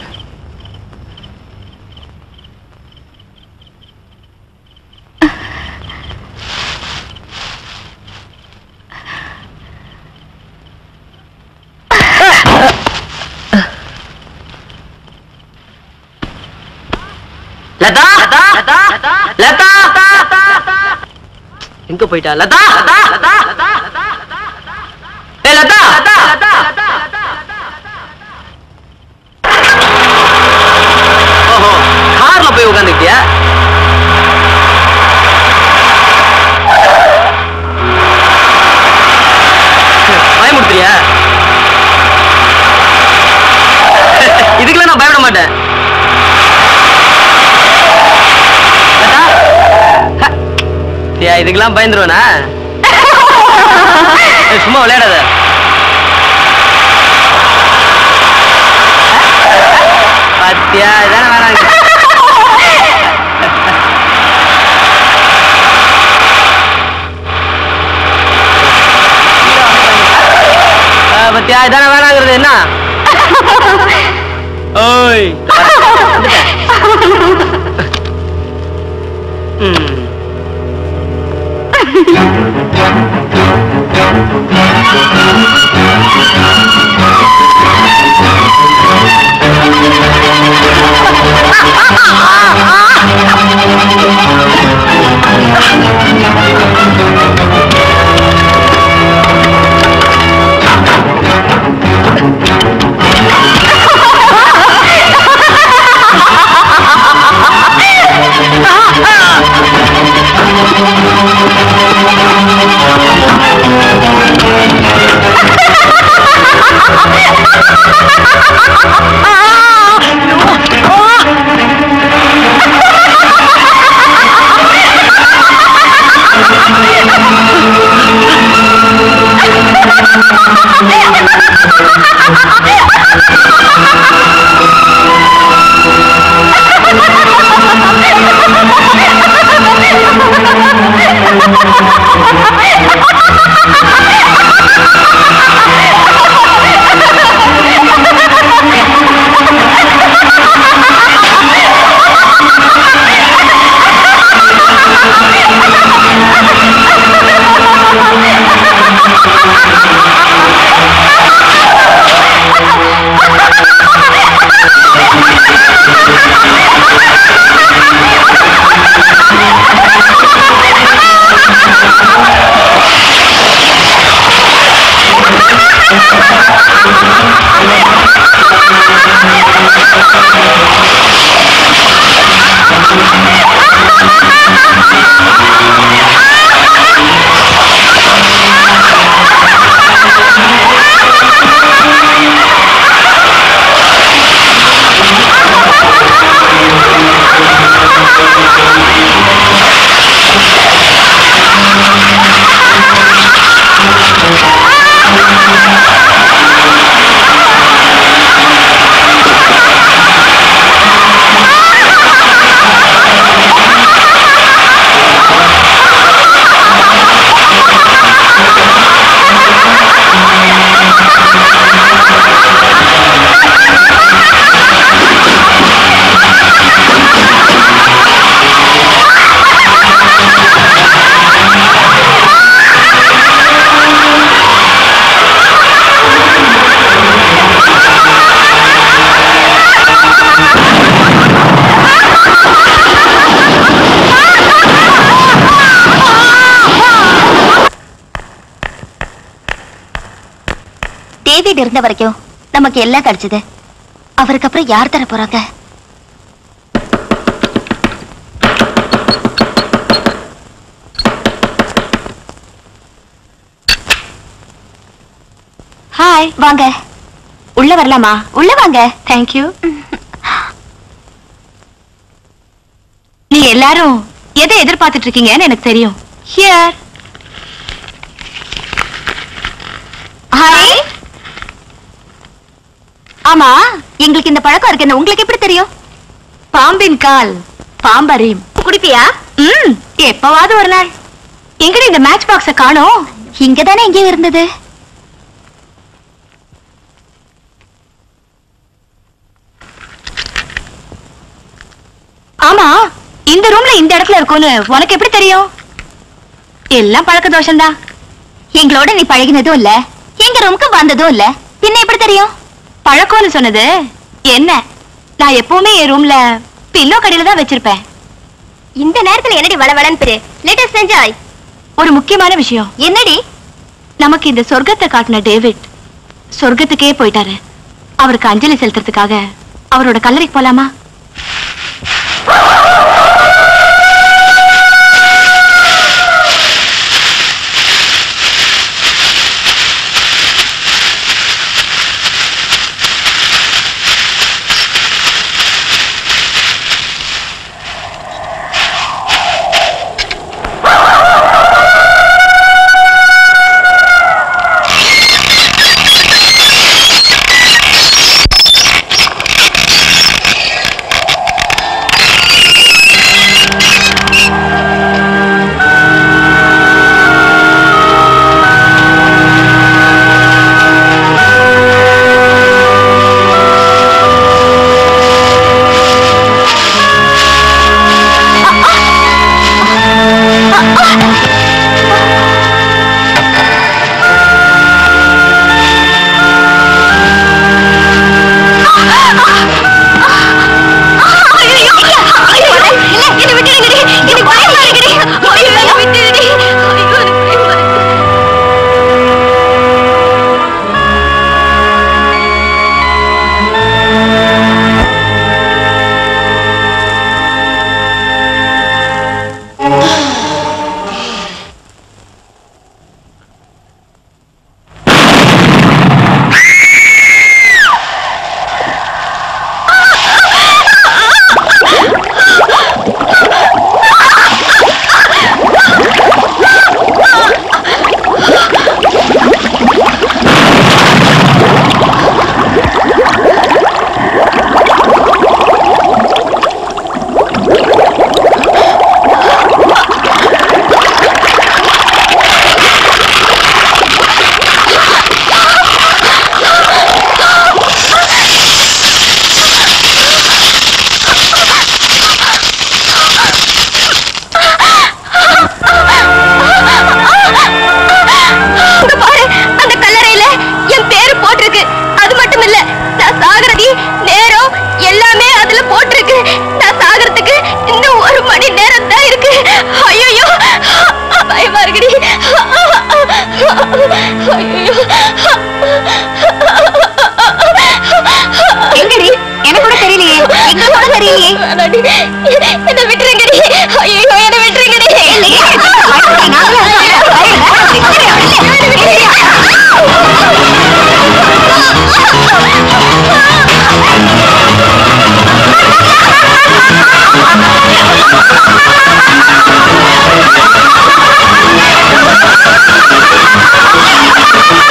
Lata Lata Lata Lata எங்க போயிட்டா லதா லதா லதா ஏ லதா ஓஹோ கார்ல போய் உட்காந்துக்கிட்டியா பயமுடுத்துறியா இதுக்கெல்லாம் நான் பயப்பட மாட்டேன் லதா? ஹ. ஏ, இதுக்கெல்லாம் பயந்துருவேனா ஏய், சும்மா விளையாடாத பாத்தியா இதானே வேணாங்க ஆ, பாத்தியா இதானே வேணாங்கிறது என்ன ஓய் வந்துட்டேன். ம் ஆ டேவிட் இருந்த வரைக்கும் நமக்கு எல்லாம் கிடைச்சது அவருக்கு அப்புறம் யார் தர போறாங்க ஹாய் வாங்க உள்ள வரலாமா உள்ள வாங்க தேங்க்யூ நீங்க எல்லாரும் எதை எதிர்பார்த்துட்டு இருக்கீங்கன்னு எனக்கு தெரியும் ஹியர் ஹாய் ஆமா எங்களுக்கு இந்த பழக்கம் இருக்குன்னு உங்களுக்கு எப்படி தெரியும் பாம்பின் கால் பாம்பரியும் குடிப்பியா ம் எப்பவாவது ஒரு நாள் எங்கடி இந்த மேட்ச் பாக்ஸ காணோம் இங்க தானே எங்கேயோ இருந்தது ஆமா இந்த ரூம்ல இந்த இடத்துல இருக்கும்னு உனக்கு எப்படி தெரியும் எல்லாம் பழக்க தோஷம்தான் எங்களோட நீ பழகினதும் இல்ல எங்க ரூமுக்கு வந்ததும் இல்ல பின்ன எப்படி தெரியும் பழக்கம்னு சொன்னது என்ன நான் எப்பவுமே என் ரூம்ல பில்லோ கடையில தான் வச்சிருப்பேன் இந்த நேரத்துல என்னடி வளவளன்னு பெரு லேட்டஸ்ட் என்ஜாய் ஒரு முக்கியமான விஷயம் என்னடி நமக்கு இந்த சொர்க்கத்தை காட்டின டேவிட் சொர்க்கத்துக்கே போயிட்டாரு அவருக்கு அஞ்சலி செலுத்துறதுக்காக அவரோட கல்லறைக்கு போலாமா அங்க பாரு அந்த கல்லறையில என் பேரு போட்டிருக்கு அது மட்டும் இல்ல நான் சாகரதி நேரம் எல்லாமே அதுல போட்டிருக்கு நான் சாகறதுக்கு இன்னும் ஒரு மணி நேரம் தான் இருக்கு ஐயோ பயமா இருக்குடி எங்கடி எனக்கு கூட தெரியலையே எங்க கூட தெரியலையே என்ன விட்டுருங்கடி ஐயோ என்ன விட்டுருங்கடி ஆ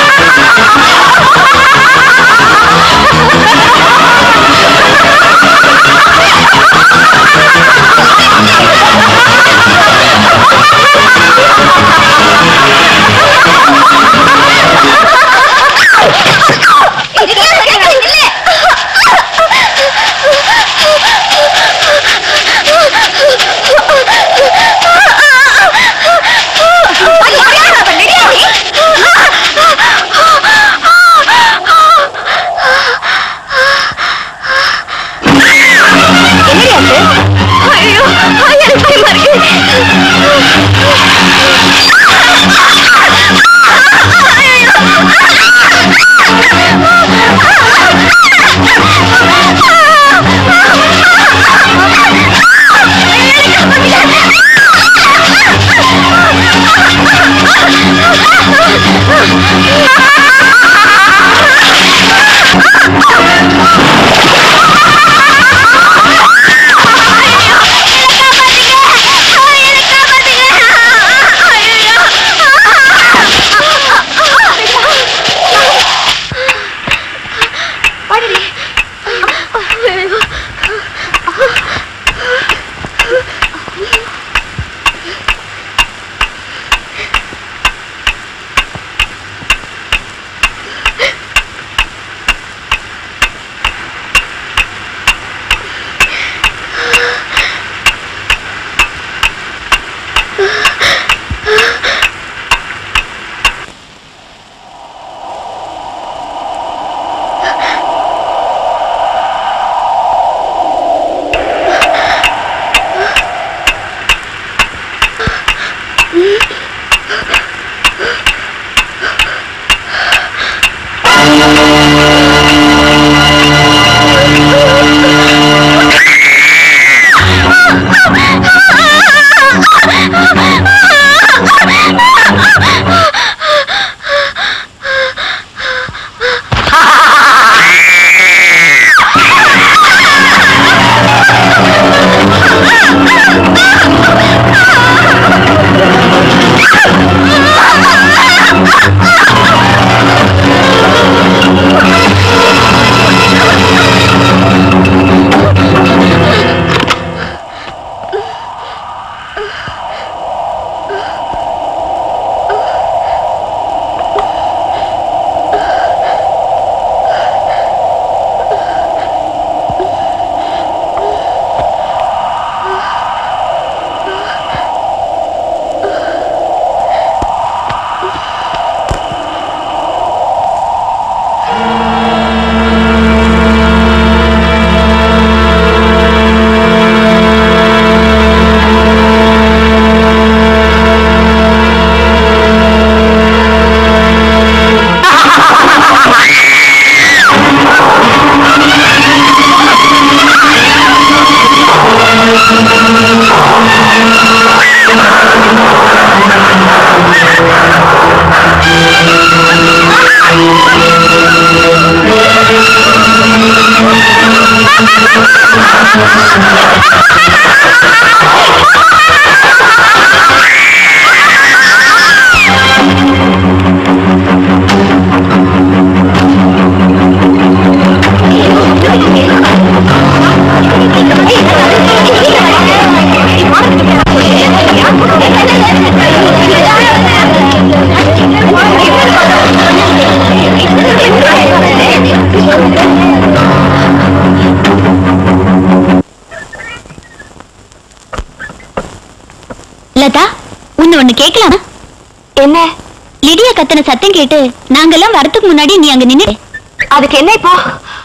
லதா உன்னை ஒண்ணு கேட்கலாம் என்ன லிடியா கத்தன சத்தம் கேட்டு நாங்கெல்லாம் வரதுக்கு முன்னாடி நீ அங்க நின்னு அதுக்கு என்ன இப்போ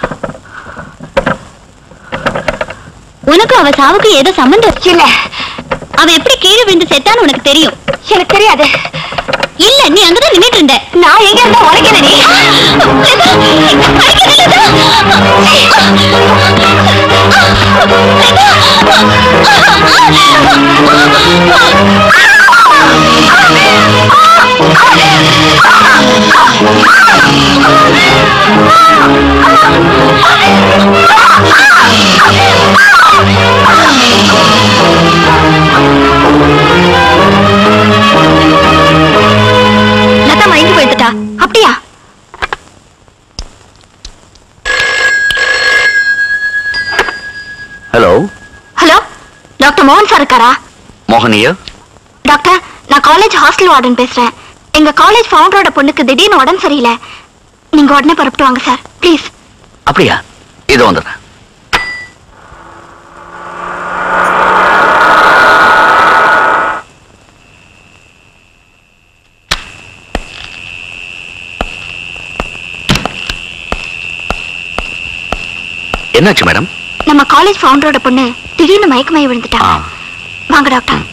உனக்கும் அவ சாவுக்கு ஏதோ சம்பந்தம் இல்ல அவ எப்படி கீழே விழுந்து செத்தான்னு உனக்கு தெரியும் எனக்கு தெரியாது இல்ல நீ அங்கதான் நின்னுட்டு இருந்த நான் எங்க இருந்தா உனக்கு என்ன நீ லதா மயங்கி போயிட்டுட்டா அப்படியா ஹலோ ஹலோ டாக்டர் மோகன் சார் இருக்காரா மோகனியா டாக்டர் நான் காலேஜ் ஹாஸ்டல் வார்டன் பேசுறேன் எங்க காலேஜ் ஃபவுண்டரோட பொண்ணுக்கு திடீர்னு உடம்பு சரியில்லை நீங்க உடனே புறப்பட்டு வாங்க சார் ப்ளீஸ் அப்படியா இதோ வந்துடுறேன் என்னாச்சு மேடம் நம்ம காலேஜ் ஃபவுண்டரோட பொண்ணு திடீர்னு மயக்கமாயி விழுந்துட்டா ஆ வாங்க டாக்டர்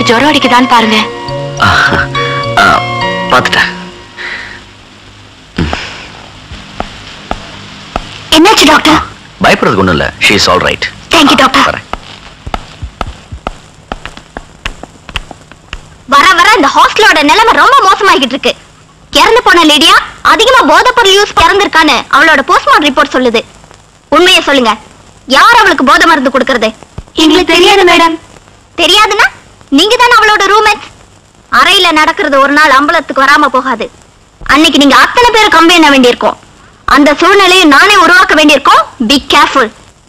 அவருக்கு ஜுரம் அடிக்குதான்னு பாருங்க பார்த்துட்டேன் என்னாச்சு டாக்டர் பயப்படுறதுக்கு ஒண்ணும் இல்ல she is all right thank you doctor வரேன் வர வர இந்த ஹாஸ்டலோட நிலைமை ரொம்ப மோசமாகிட்டு இருக்கு இறந்து போன லேடியா அதிகமா போதைப் பொருள் யூஸ் இறந்திருக்கான்னு அவளோட போஸ்ட்மார்டம் ரிப்போர்ட் சொல்லுது உண்மையை சொல்லுங்க யார் அவளுக்கு போதை மருந்து கொடுக்கறது எங்களுக்கு தெரியாது மேடம் தெரியாதுன்னா நீங்க தானே அவளோட ரூம்மேட் அறையில நடக்கிறது ஒரு நாள் அம்பலத்துக்கு வராம போகாது அன்னைக்கு நீங்க அத்தனை பேர் கம்பி என்ன வேண்டியிருக்கும் அந்த சூழ்நிலையை நானே உருவாக்க வேண்டியிருக்கோம் பி கேர்ஃபுல்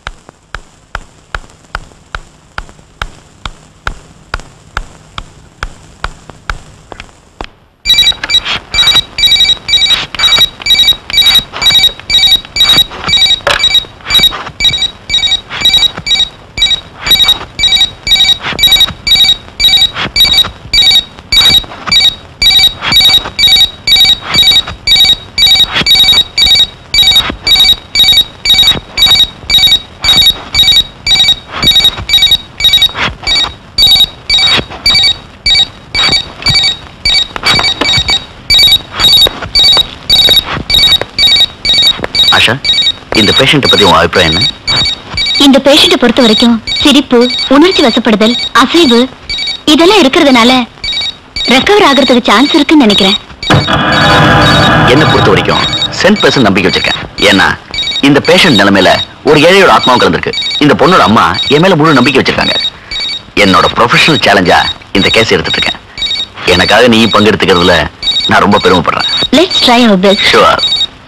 ஆஷா இந்த பேஷண்ட்டை பத்தி உன் அபிப்பிராயம் என்ன இந்த பேஷண்ட்டை பொறுத்த வரைக்கும் சிரிப்பு உணர்ச்சி வசப்படுதல் அசைவு இதெல்லாம் இருக்கிறதுனால ரெக்கவர் ஆகிறதுக்கு சான்ஸ் இருக்குன்னு நினைக்கிறேன் என்ன பொறுத்த வரைக்கும் சென்ட் பர்சன்ட் நம்பிக்கை வச்சிருக்கேன் ஏன்னா இந்த பேஷண்ட் நிலைமையில ஒரு ஏழையோட ஆத்மாவும் கலந்துருக்கு இந்த பொண்ணோட அம்மா என் மேல முழு நம்பிக்கை வச்சிருக்காங்க என்னோட ப்ரொஃபஷனல் சேலஞ்சா இந்த கேஸ் எடுத்துட்டு இருக்கேன் எனக்காக நீ பங்கெடுத்துக்கிறதுல நான் ரொம்ப பெருமைப்படுறேன் let's try our best sure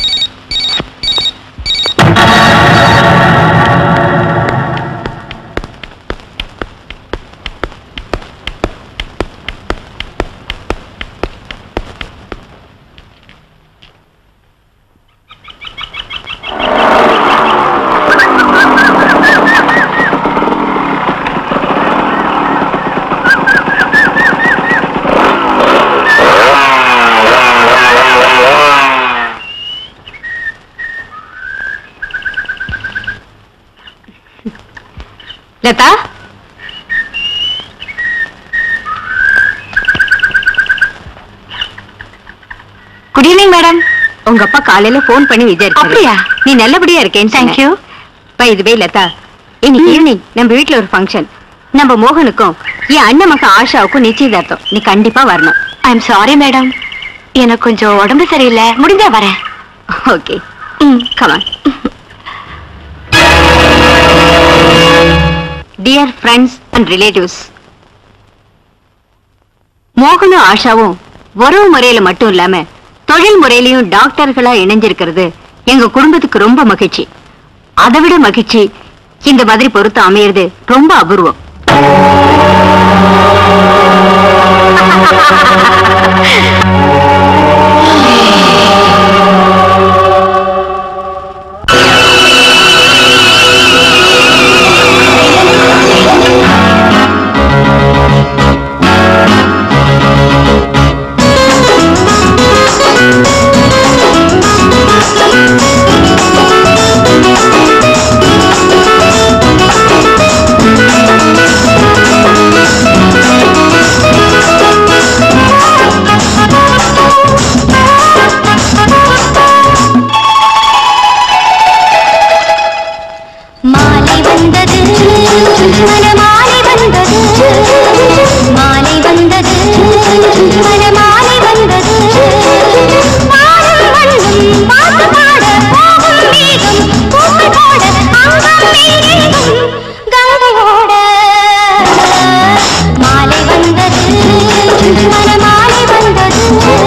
Lata good evening madam உங்க அப்பா காலையில ஃபோன் பண்ணி விஜய் அப்படியா நீ நல்லபடியா இருக்கேன் தேங்க்யூ பை இதுவே லதா இன்னைக்கு ஈவினிங் நம்ம வீட்ல ஒரு ஃபங்க்ஷன் நம்ம மோகனுக்கும் என் அண்ணன் மகன் ஆஷாவுக்கும் நிச்சயதார்த்தம் நீ கண்டிப்பா வரணும் ஐ எம் சாரி மேடம் எனக்கு கொஞ்சம் உடம்பு சரியில்லை முடிஞ்சா வரேன் okay hmm come on dear friends and relatives மோகனும் ஆஷாவும் உறவு முறையில மட்டும் இல்லாம தொழில் முறையிலையும் டாக்டர்களா இணைஞ்சிருக்கிறது எங்க குடும்பத்துக்கு ரொம்ப மகிழ்ச்சி அதை விட மகிழ்ச்சி இந்த மாதிரி பொருத்தம் அமையிறது ரொம்ப அபூர்வம் மாலை வந்தது மனமாலை வந்தது மாலை வந்தது மனமாலை வந்தது பாடும் வண்ணம் பாட்டு பாட போகும் மேகம் பூக்கள் போட அங்கம் மேகம் கங்கையோட மாலை வந்தது மனமாலை வந்தது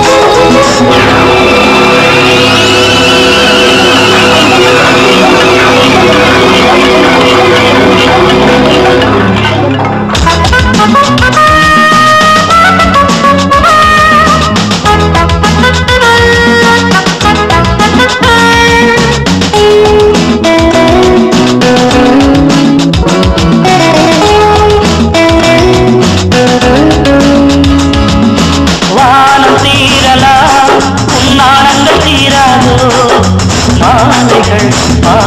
வானம் தீரலாம் உன்னானங்கள் தீராதோ மாலைகள்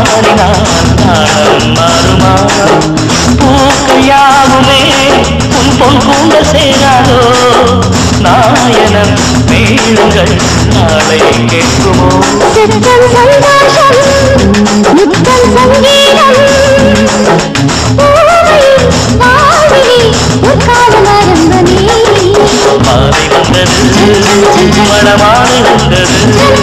மாறினால் நாளம் மாறுமா பூக்கள் யாவுமே உன் பொன் கூந்தல் சேராதோ நாயனன் மேளங்கள் நாளை கேட்குமோ சித்தம் சந்தோஷம் நித்தம் சங்கீதம் பூவை வாழ்விலே உட்காலம் ஆரம்பமே மாலை வந்தது மணமாலை வந்தது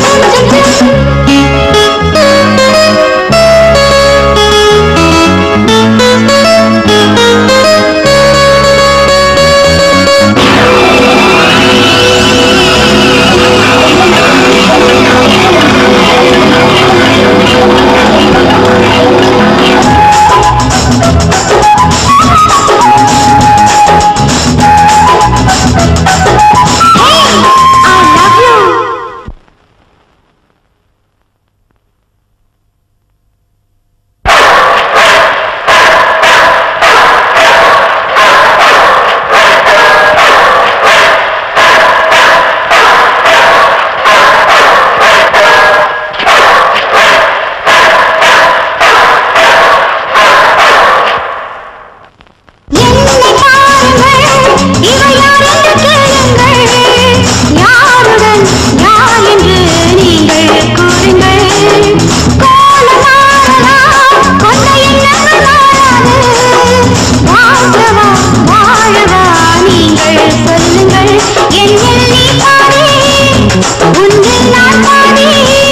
என்னை பாருங்கள் இவை யார் என்று கேளுங்கள் யாருடன் யார் என்று நீங்கள் கூறுங்கள் கோலம் மாறலாம் கொண்ட எண்ணங்கள் மாறாது வாழ்வா வாழவா நீங்கள் சொல்லுங்கள் என்னில் நீ பாதி உன்னில் நான் பாதி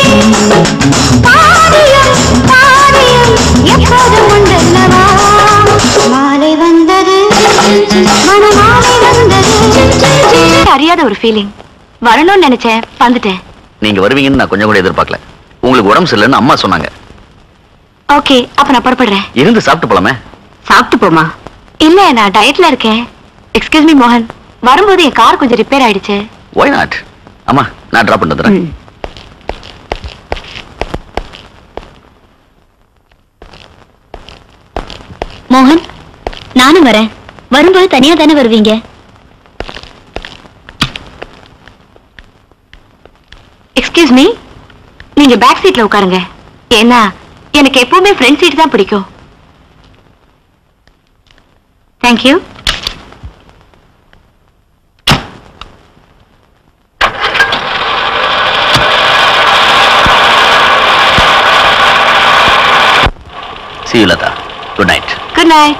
பாதியும் பாதியும் எப்போதும் உண்டல்லவா மாலை வந்தது மணமாலை வந்தது அறியாத ஒரு ஃபீலிங் வரணும்னு நினைச்சேன் வந்துட்டேன் நீங்க வருவீங்கன்னு நான் கொஞ்சம் கூட எதிர்பார்க்கல உங்களுக்கு உடம்பு சரியில்லைன்னு அம்மா சொன்னாங்க ஓகே அப்ப நான் புறப்படுறேன் இருந்து சாப்பிட்டு போலாமே சாப்பிட்டு போமா இல்ல நான் டயட்ல இருக்கேன் எக்ஸ்கியூஸ் மீ மோகன் வரும்போது என் கார் கொஞ்சம் ரிப்பேர் ஆயிடுச்சு ஒய் நாட் அம்மா நான் டிராப் பண்ணிட்டு வந்துடுறேன் மோகன் நானும் வரேன் வரும்போது தனியா தானே வருவீங்க எக்ஸ்கியூஸ் மீ நீங்க பேக் சீட்ல உட்காருங்க ஏன்னா எனக்கு எப்பவுமே ஃப்ரண்ட் சீட் தான் பிடிக்கும் thank you see you Lata good night good night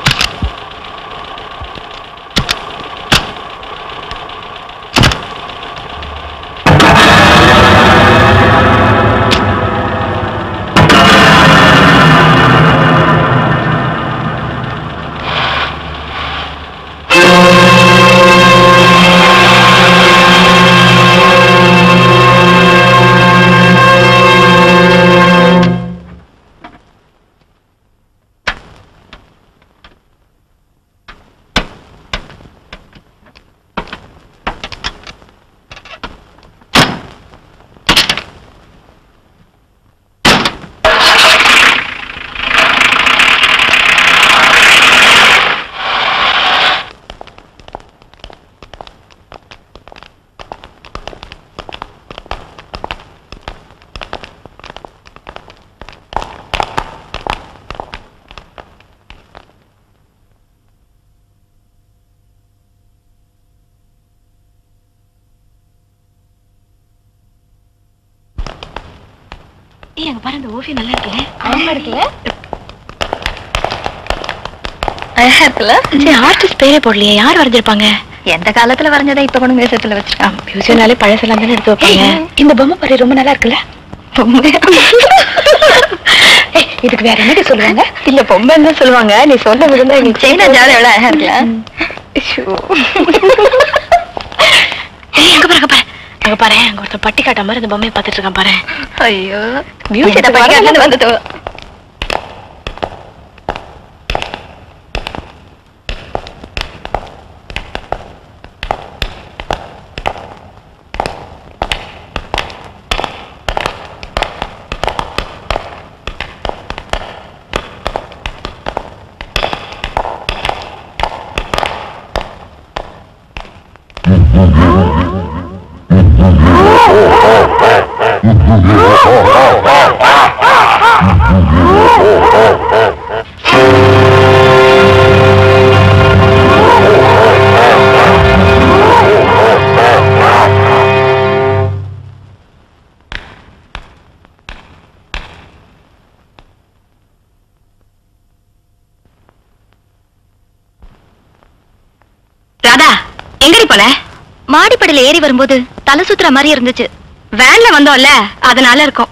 ஏய் அங்க பாரு இந்த ஓவியம் நல்லா இருக்குல்ல அழகா இருக்குல்ல அழகா இருக்குல்ல சரி ஆர்டிஸ்ட் பேரே போடலையே யார் வரைஞ்சிருப்பாங்க எந்த காலத்துல வரைஞ்சதை இப்ப கொண்டு மியூசியத்துல வச்சிருக்காங்க மியூசியம்னாலே பழசெல்லாம் தானே எடுத்து வைப்பாங்க இந்த பொம்மை பாரு ரொம்ப நல்லா இருக்குல்ல பொம்மை ஏய், இதுக்கு வேற என்னடி சொல்லுவாங்க இல்ல பொம்மைன்னு தான் சொல்லுவாங்க நீ சொல்ல விருந்தா எங்களுக்கு சைனா ஜாலி எவ்வளவு அழகா இருக்குல்ல ஏய் அங்க பாரு அங்க பாரு அங்க பாரு அங்க ஒருத்தன் பட்டி காட்ட மாதிரி இந்த பொம்மையை பார்த்துட்டு இருக்கான் பாரு ஐயோ மியூசியத்தை பட்டி வந்துட்டு Oh, ராதா எங்கடி போன மாடிப்படியில ஏறி வரும்போது தலை சுத்துற மாதிரி இருந்துச்சு வேன்ல வந்தோம்ல அதனால இருக்கும்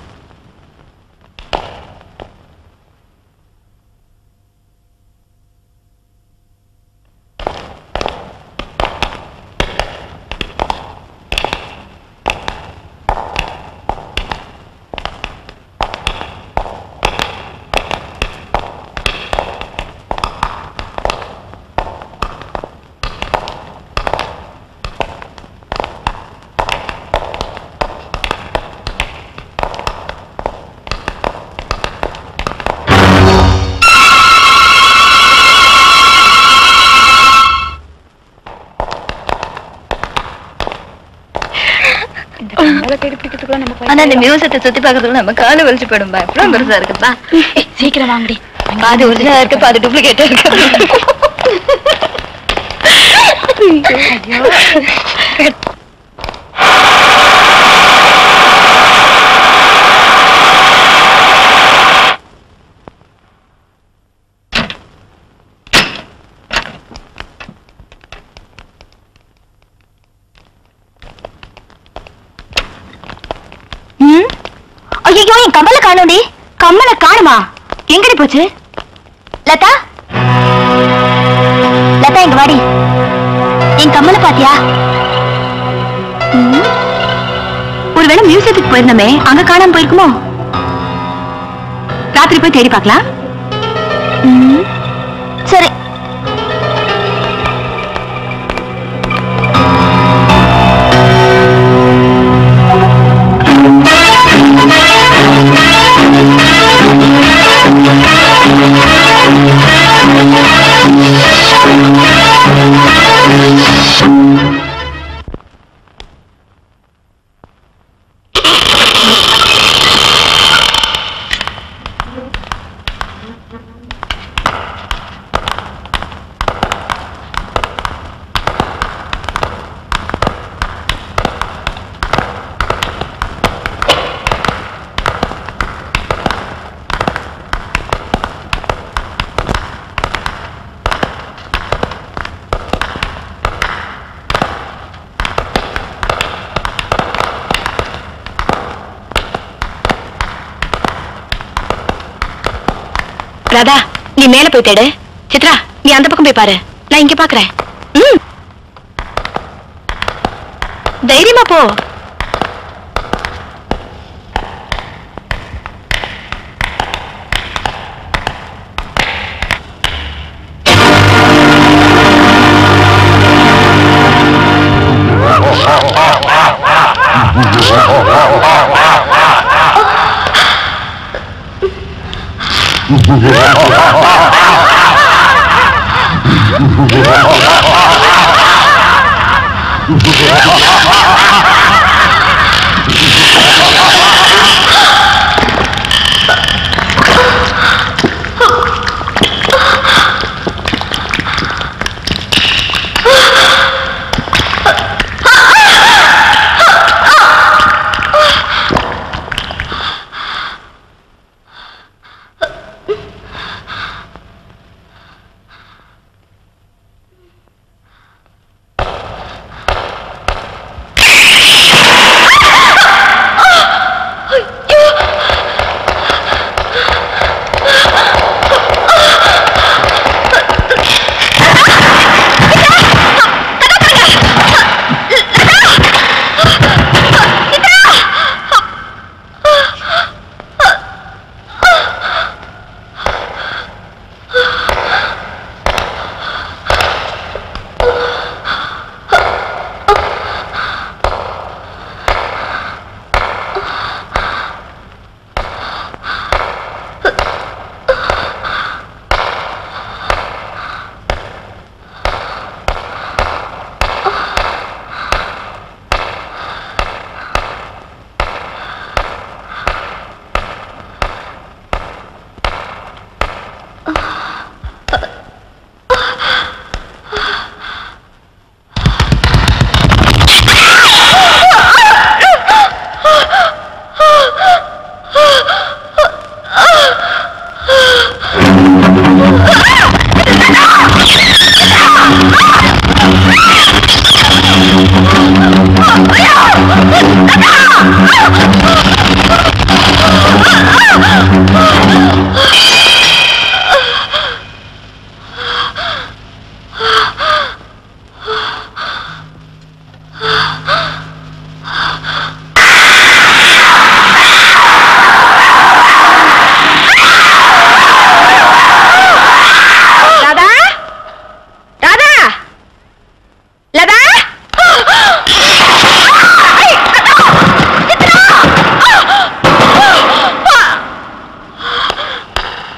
ஆனா இந்த மியூசியத்தை சுத்தி பார்க்கறதுக்குள்ள நம்ம கால வலிச்சு போயிடும் எவ்வளவு பெருசா இருக்குப்பா சீக்கிரம் வாங்கடி பாதி ஒரிஜினலா இருக்கு பாதி டூப்ளிகேட்டா இருக்கு ம் ஐயோ என் கம்மல காணோடி கம்மல காணுமா எங்கடி போச்சு லதா லதா இங்க வாடி என் கம்மல பாத்தியா ம். ஒருவேளை மியூசியத்துக்கு போயிருந்தோமே அங்க காணாம போயிருக்குமோ ராத்திரி போய் தேடி பார்க்கலாம் ம். சரி ராதா நீ மேல போய் தேடு சித்ரா நீ அந்த பக்கம் போய் பாரு நான் இங்க பாக்குறேன் ம். தைரியமா போ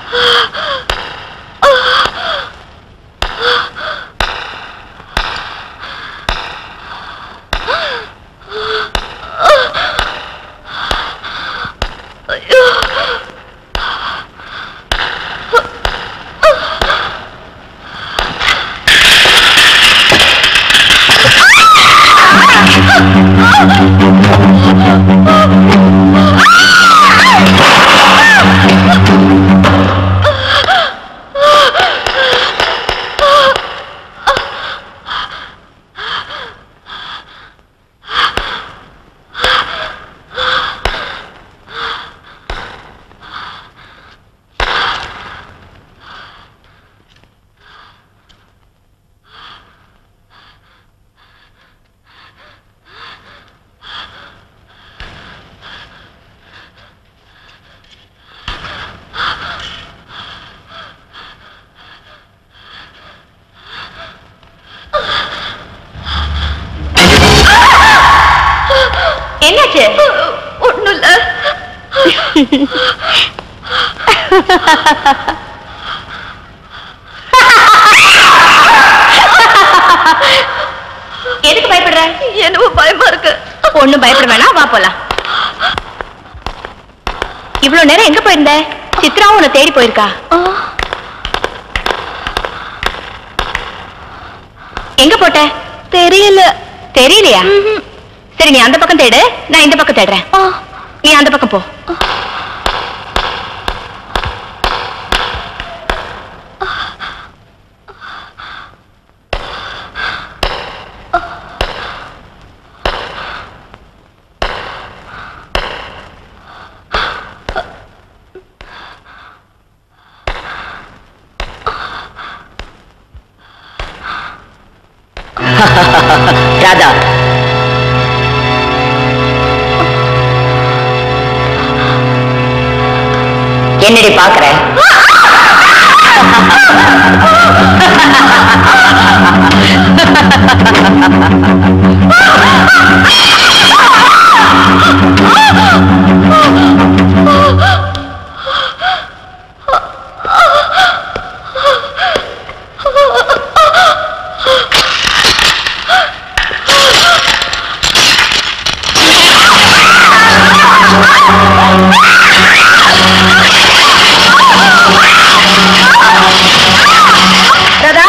என்னாச்சு ஒண்ணும் இல்ல எதுக்கு பயப்படுற என்னவோ பயமா இருக்கு ஒண்ணும் பயப்பட வேணாம் வா போலாம் இவ்வளவு நேரம் எங்க போயிருந்த சித்ராவும் உன்னை தேடி போயிருக்கா எங்க போட்ட தெரியல தெரியலையா சரி நீ அந்த பக்கம் தேடு நான் இந்த பக்கம் தேடுறேன் நீ அந்த பக்கம் போ ராஜா என்னடி பாக்குற ராதா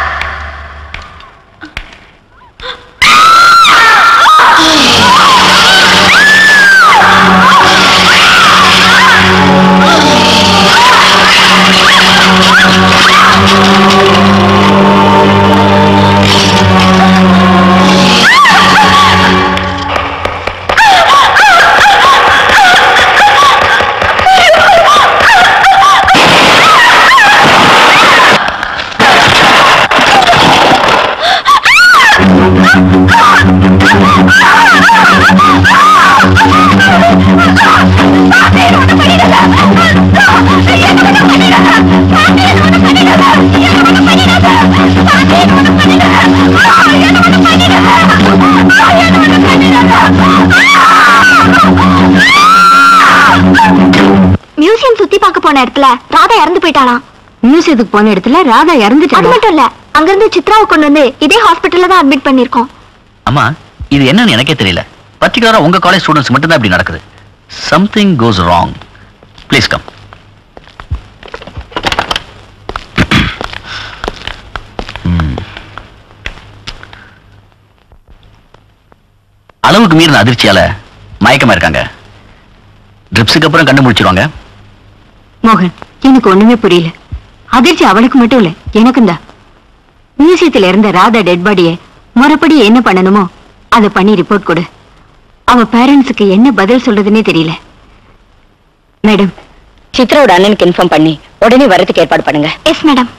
மியூசியம் சுத்தி பார்க்க போன இடத்துல ராதா இறந்து போயிட்டானா மியூசியத்துக்கு போன இடத்துல ராதா அது இறந்துட்டா மட்டும் இல்ல அங்கிருந்து சித்ராவை கொண்டு வந்து இதே ஹாஸ்பிட்டல்ல தான் அட்மிட் பண்ணிருக்கோம் அம்மா இது என்னன்னு எனக்கே தெரியல பர்டிகுலரா உங்க காலேஜ் ஸ்டூடெண்ட்ஸ் மட்டும் தான் இப்படி நடக்குது something goes wrong please come அளவுக்கு மீறின அதிர்ச்சியால மயக்கமா இருக்காங்க ட்ரிப்ஸுக்கு அப்புறம் கண்டுபிடிச்சிருவாங்க மோகன் எனக்கு ஒண்ணுமே புரியல அதிர்ச்சி அவளுக்கு மட்டும் இல்ல எனக்கும் தான் மியூசியத்துல இருந்த ராதா டெட் பாடிய முறைப்படி என்ன பண்ணணுமோ அதை பண்ணி ரிப்போர்ட் கொடு அவ பேரண்ட்ஸுக்கு என்ன பதில் சொல்றதுன்னே தெரியல மேடம் சித்ராவோட அண்ணனுக்கு இன்ஃபார்ம் பண்ணி உடனே வரதுக்கு ஏற்பாடு பண்ணுங்க எஸ் மேடம்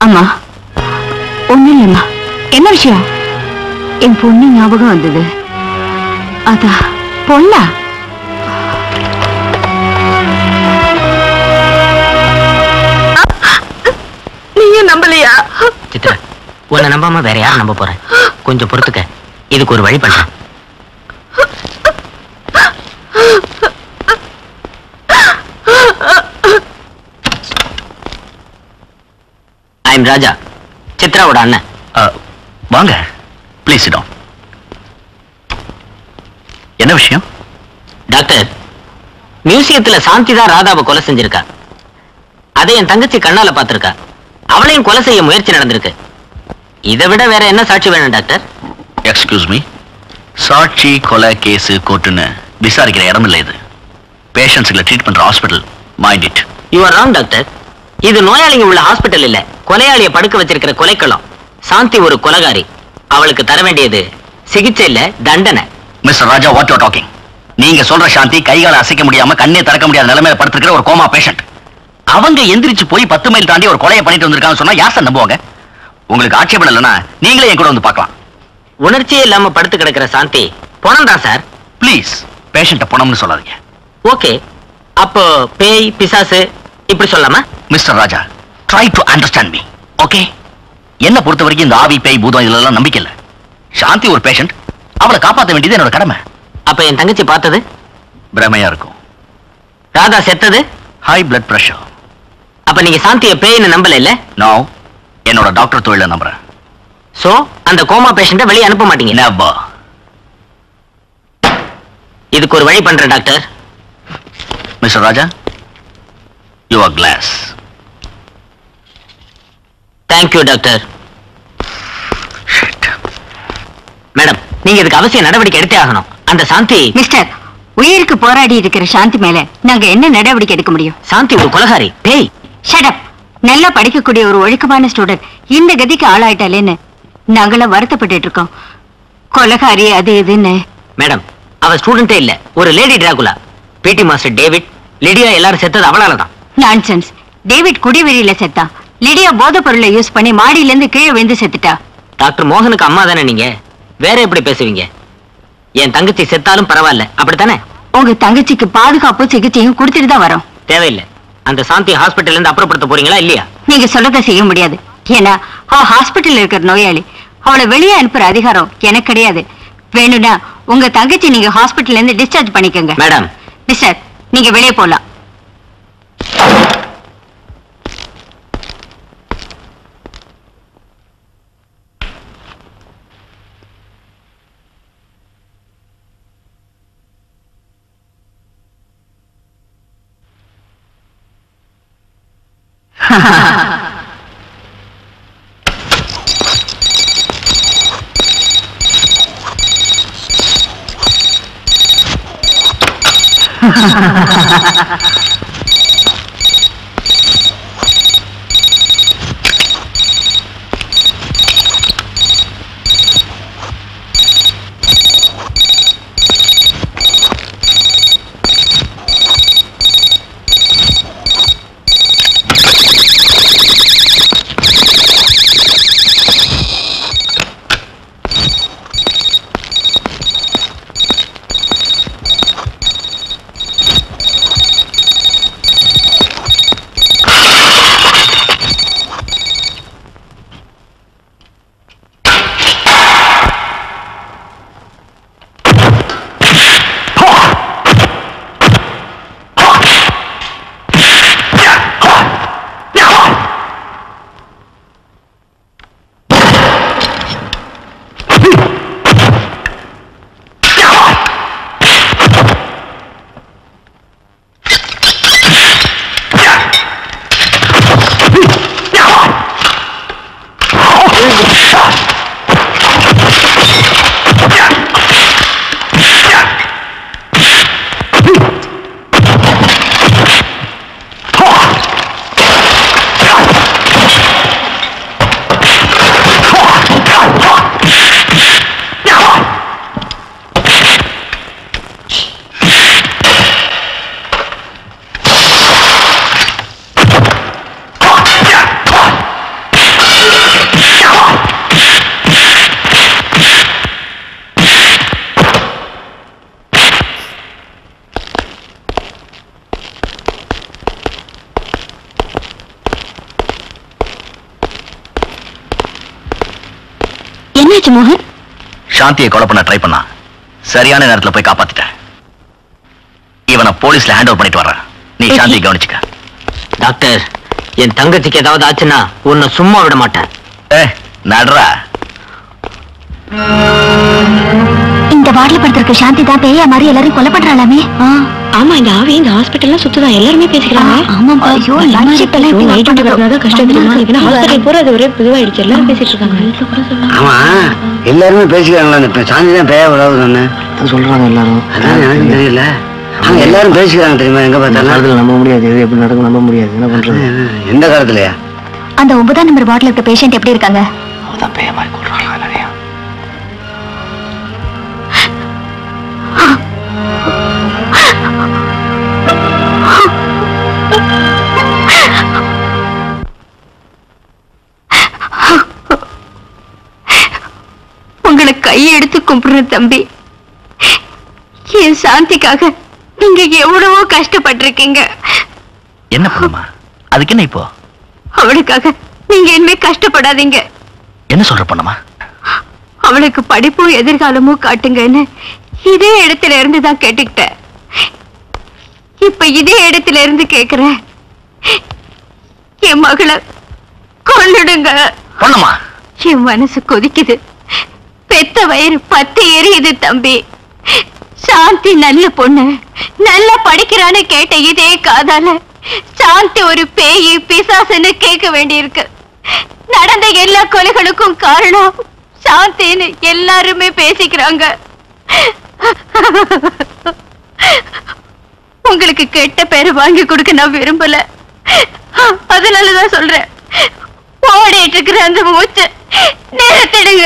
அம்மா ஒண்ணும் இல்லைம்மா என்ன விஷயம் என் பொண்ணு ஞாபகம் வந்தது அதா பொண்ணா நீயும் நம்பலையா சித்ரா உன்னை நம்பாம வேற யாரும் நம்ப போறேன் கொஞ்சம் பொறுத்துக்க இதுக்கு ஒரு வழி பண்றேன் ஐம் ராஜா சித்ராவோட அண்ணன் அஹ், வாங்க ப்ளீஸ் இடம் என்ன விஷயம் டாக்டர் மியூசியத்துல சாந்தி தான் ராதாவை கொலை செஞ்சிருக்கா அதை என் தங்கச்சி கண்ணால பார்த்திருக்கா அவளையும் கொலை செய்ய முயற்சி நடந்திருக்கு இதை விட வேற என்ன சாட்சி வேணும் டாக்டர் எக்ஸ்கியூஸ் மீ சாட்சி கொலை கேஸ் கோர்ட்டுன்னு விசாரிக்கிற இடம் இல்லை இது பேஷண்ட்ஸுகளை ட்ரீட் பண்ற hospital mind it you are wrong doctor இது நோயாளிங்க உள்ள ஹாஸ்பிட்டல் இல்ல கொலையாளிய படுக்க வச்சிருக்கிற கொலைக்களம் சாந்தி ஒரு கொலகாரி அவளுக்கு தர வேண்டியது சிகிச்சை இல்ல தண்டனை mister Raja what you talking நீங்க சொல்ற சாந்தி கைகால அசைக்க முடியாம கண்ணே திறக்க முடியாத நிலைமையில படுத்திருக்கிற ஒரு கோமா பேஷண்ட் அவங்க எந்திரிச்சு போய் பத்து மைல் தாண்டி ஒரு கொலையை பண்ணிட்டு வந்திருக்காங்கன்னு சொன்னா யார் சார் நம்புவாங்க உங்களுக்கு ஆட்சேபம் இல்லைன்னா நீங்களே என் கூட வந்து பார்க்கலாம் உணர்ச்சியே இல்லாம படுத்து கிடக்கிற சாந்தி பணம் தான் சார் ப்ளீஸ் பேஷண்ட்டை பணம்னு சொல்லாதீங்க ஓகே அப்போ பேய் பிசாசு இப்படி சொல்லாமா mister Raja try to understand me okay என்ன பொறுத்த வரைக்கும் இந்த ஆவி பேய் பூதம் இதெல்லாம் நம்பிக்கை இல்ல சாந்தி ஒரு பேஷண்ட் அவளை காப்பாற்ற வேண்டியது என்னோட கடமை அப்ப என் தங்கச்சி பார்த்தது பிரமையா இருக்கும் ராதா செத்தது ஹை பிளட் பிரஷர் அப்ப நீங்க சாந்திய பேய்னு நம்பல இல்ல நான் என்னோட டாக்டர் தொழிலை நம்புறேன் சோ அந்த கோமா பேஷண்ட வெளிய அனுப்ப மாட்டீங்க Never. இதுக்கு ஒரு வழி பண்றேன் doctor mister Raja you are class thank you doctor madam நீங்க இதுக்கு அவசிய நடவடிக்கை எடுத்தே ஆகணும் அந்த சாந்தி மிஸ்டர் உயிருக்கு போராடி இருக்கிற சாந்தி மேல நாங்க என்ன நடவடிக்கை எடுக்க முடியும் சாந்தி ஒரு கொலகாரி பேய் ஷடப் நல்லா படிக்கக்கூடிய ஒரு ஒழுக்கமான ஸ்டூடெண்ட் இந்த கதிக்கு ஆளாயிட்டாலேன்னு நாங்களாம் வருத்தப்பட்டுட்டு இருக்கோம் கொலகாரி அது இதுன்னு மேடம் அவ ஸ்டூடெண்டே இல்ல ஒரு லேடி டிராகுலா பிடி மாஸ்டர் டேவிட் லிடியா எல்லாரும் செத்தது அவளால தான் நான்சென்ஸ் டேவிட் குடிவெறியில செத்தான் லிடியா போதைப் பொருளை யூஸ் பண்ணி மாடியில இருந்து கீழே விழுந்து செத்துட்டா டாக்டர் மோகனுக்கு அம்மா தானே நீங்க வேற எப்படி பேசுவீங்க என் தங்கச்சி செத்தாலும் பரவாயில்ல அப்படித்தானே உங்க தங்கச்சிக்கு பாதுகாப்பு சிகிச்சையும் கொடுத்துட்டு தான் வரோம் தேவையில்லை அந்த சாந்தி ஹாஸ்பிட்டல்ல இருந்து அப்புறப்படுத்த போறீங்களா இல்லையா நீங்க சொல்றதை செய்ய முடியாது ஏன்னா அவ ஹாஸ்பிட்டல்ல இருக்கிற நோயாளி அவளை வெளியே அனுப்புற அதிகாரம் எனக்கு கிடையாது வேணும்னா உங்க தங்கச்சி நீங்க ஹாஸ்பிட்டல்ல இருந்து டிஸ்சார்ஜ் பண்ணிக்கோங்க மேடம் மிஸ்டர் நீங்க வெளியே போலாம் என்னாச்சு மோகன் சாந்தியை கொலை பண்ண ட்ரை பண்ணா சரியான நேரத்துல போய் காப்பாத்திட்டேன் இவனை போலீஸ்ல ஹேண்ட் ஓவர் பண்ணிட்டு வர்றேன் நீ Okay. சாந்தியை கவனிச்சுக்க டாக்டர் என் தங்கச்சிக்கு ஏதாவது ஆச்சுன்னா உன்னை சும்மா விட மாட்டேன் ஏ நடுறா இந்த வார்டில் படுத்திருக்க சாந்தி தான் பேயா மாதிரி எல்லாரையும் கொலை பண்றாளாமே ஆமா இந்த ஆவி இந்த ஹாஸ்பிட்டல்ல சுத்துதான் எல்லாருமே பேசிக்கிறாங்க ஆமாப்பா ஐயோ நைட் ஷிஃப்ட் எல்லாம் இப்படி நைட் work பண்றது. கஷ்டம் தெரியுமா இப்ப ஆமா. ஹாஸ்பிட்டல் போற அது ஒரே இதுவாயிடுச்சு எல்லாரும் பேசிட்டு இருக்காங்க ஆமா எல்லாருமே பேசிக்கிறாங்களா இந்த சாந்தி தான் பேய விடாது தானே சொல்றாங்க எல்லாரும் அதான் எனக்கு தெரியல ஆனா எல்லாரும் பேசிக்கிறாங்க தெரியுமா எங்க பார்த்தாலும் காலத்துல நம்ப முடியாது எது எப்படி நடக்கும் நம்ப முடியாது என்ன பண்றது எந்த காலத்துலயா அந்த ஒன்பதாம் நம்பர் வார்டில் இருக்க பேஷண்ட் எப்படி இருக்காங்க அவதான் பேய மாதிரி கொள்றாங்க நிறைய உங்களை கையெடுத்து கும்பிடுறேன் தம்பி என் சாந்திக்காக நீங்க எவ்வளவோ கஷ்டப்பட்டிருக்கீங்க என்ன பண்ணுமா அதுக்கு என்ன இப்போ அவளுக்காக நீங்க இனிமே கஷ்டப்படாதீங்க என்ன சொல்ற பண்ணுமா அவளுக்கு படிப்பும் எதிர்காலமும் காட்டுங்கன்னு இதே இடத்துல இருந்து தான் கேட்டுக்கிட்டேன் இப்ப இதே இடத்துல இருந்து கேக்குறேன் என் மகளை கொன்னுடுங்க பண்ணுமா என் மனசு கொதிக்குது பெத்த வயிறு பத்து எரியுது தம்பி சாந்தி நல்ல பொண்ணு நல்லா படிக்கிறான்னு கேட்ட இதே காதால சாந்தி ஒரு பேயி பிசாசுன்னு கேட்க வேண்டியிருக்கு நடந்த எல்லா கொலைகளுக்கும் காரணம் சாந்தின்னு எல்லாருமே பேசிக்கிறாங்க உங்களுக்கு கெட்ட பேரு வாங்கி கொடுக்க நான் விரும்பல அதனாலதான் சொல்றேன் ஓடிட்டு இருக்கிற அந்த மூச்சு நிறுத்திடுங்க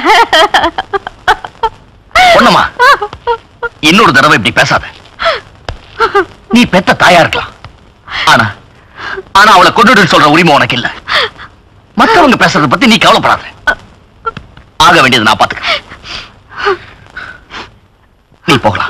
பொண்ணுமா இன்னொரு தடவை இப்படி பேசாத நீ பெத்த தாயா இருக்கலாம் ஆனா ஆனா அவளை கொண்டுட்டு சொல்ற உரிமை உனக்கு இல்ல மத்தவங்க பேசுறத பத்தி நீ கவலைப்படாத ஆக வேண்டியது நான் பாத்துக்கிறேன் நீ போகலாம்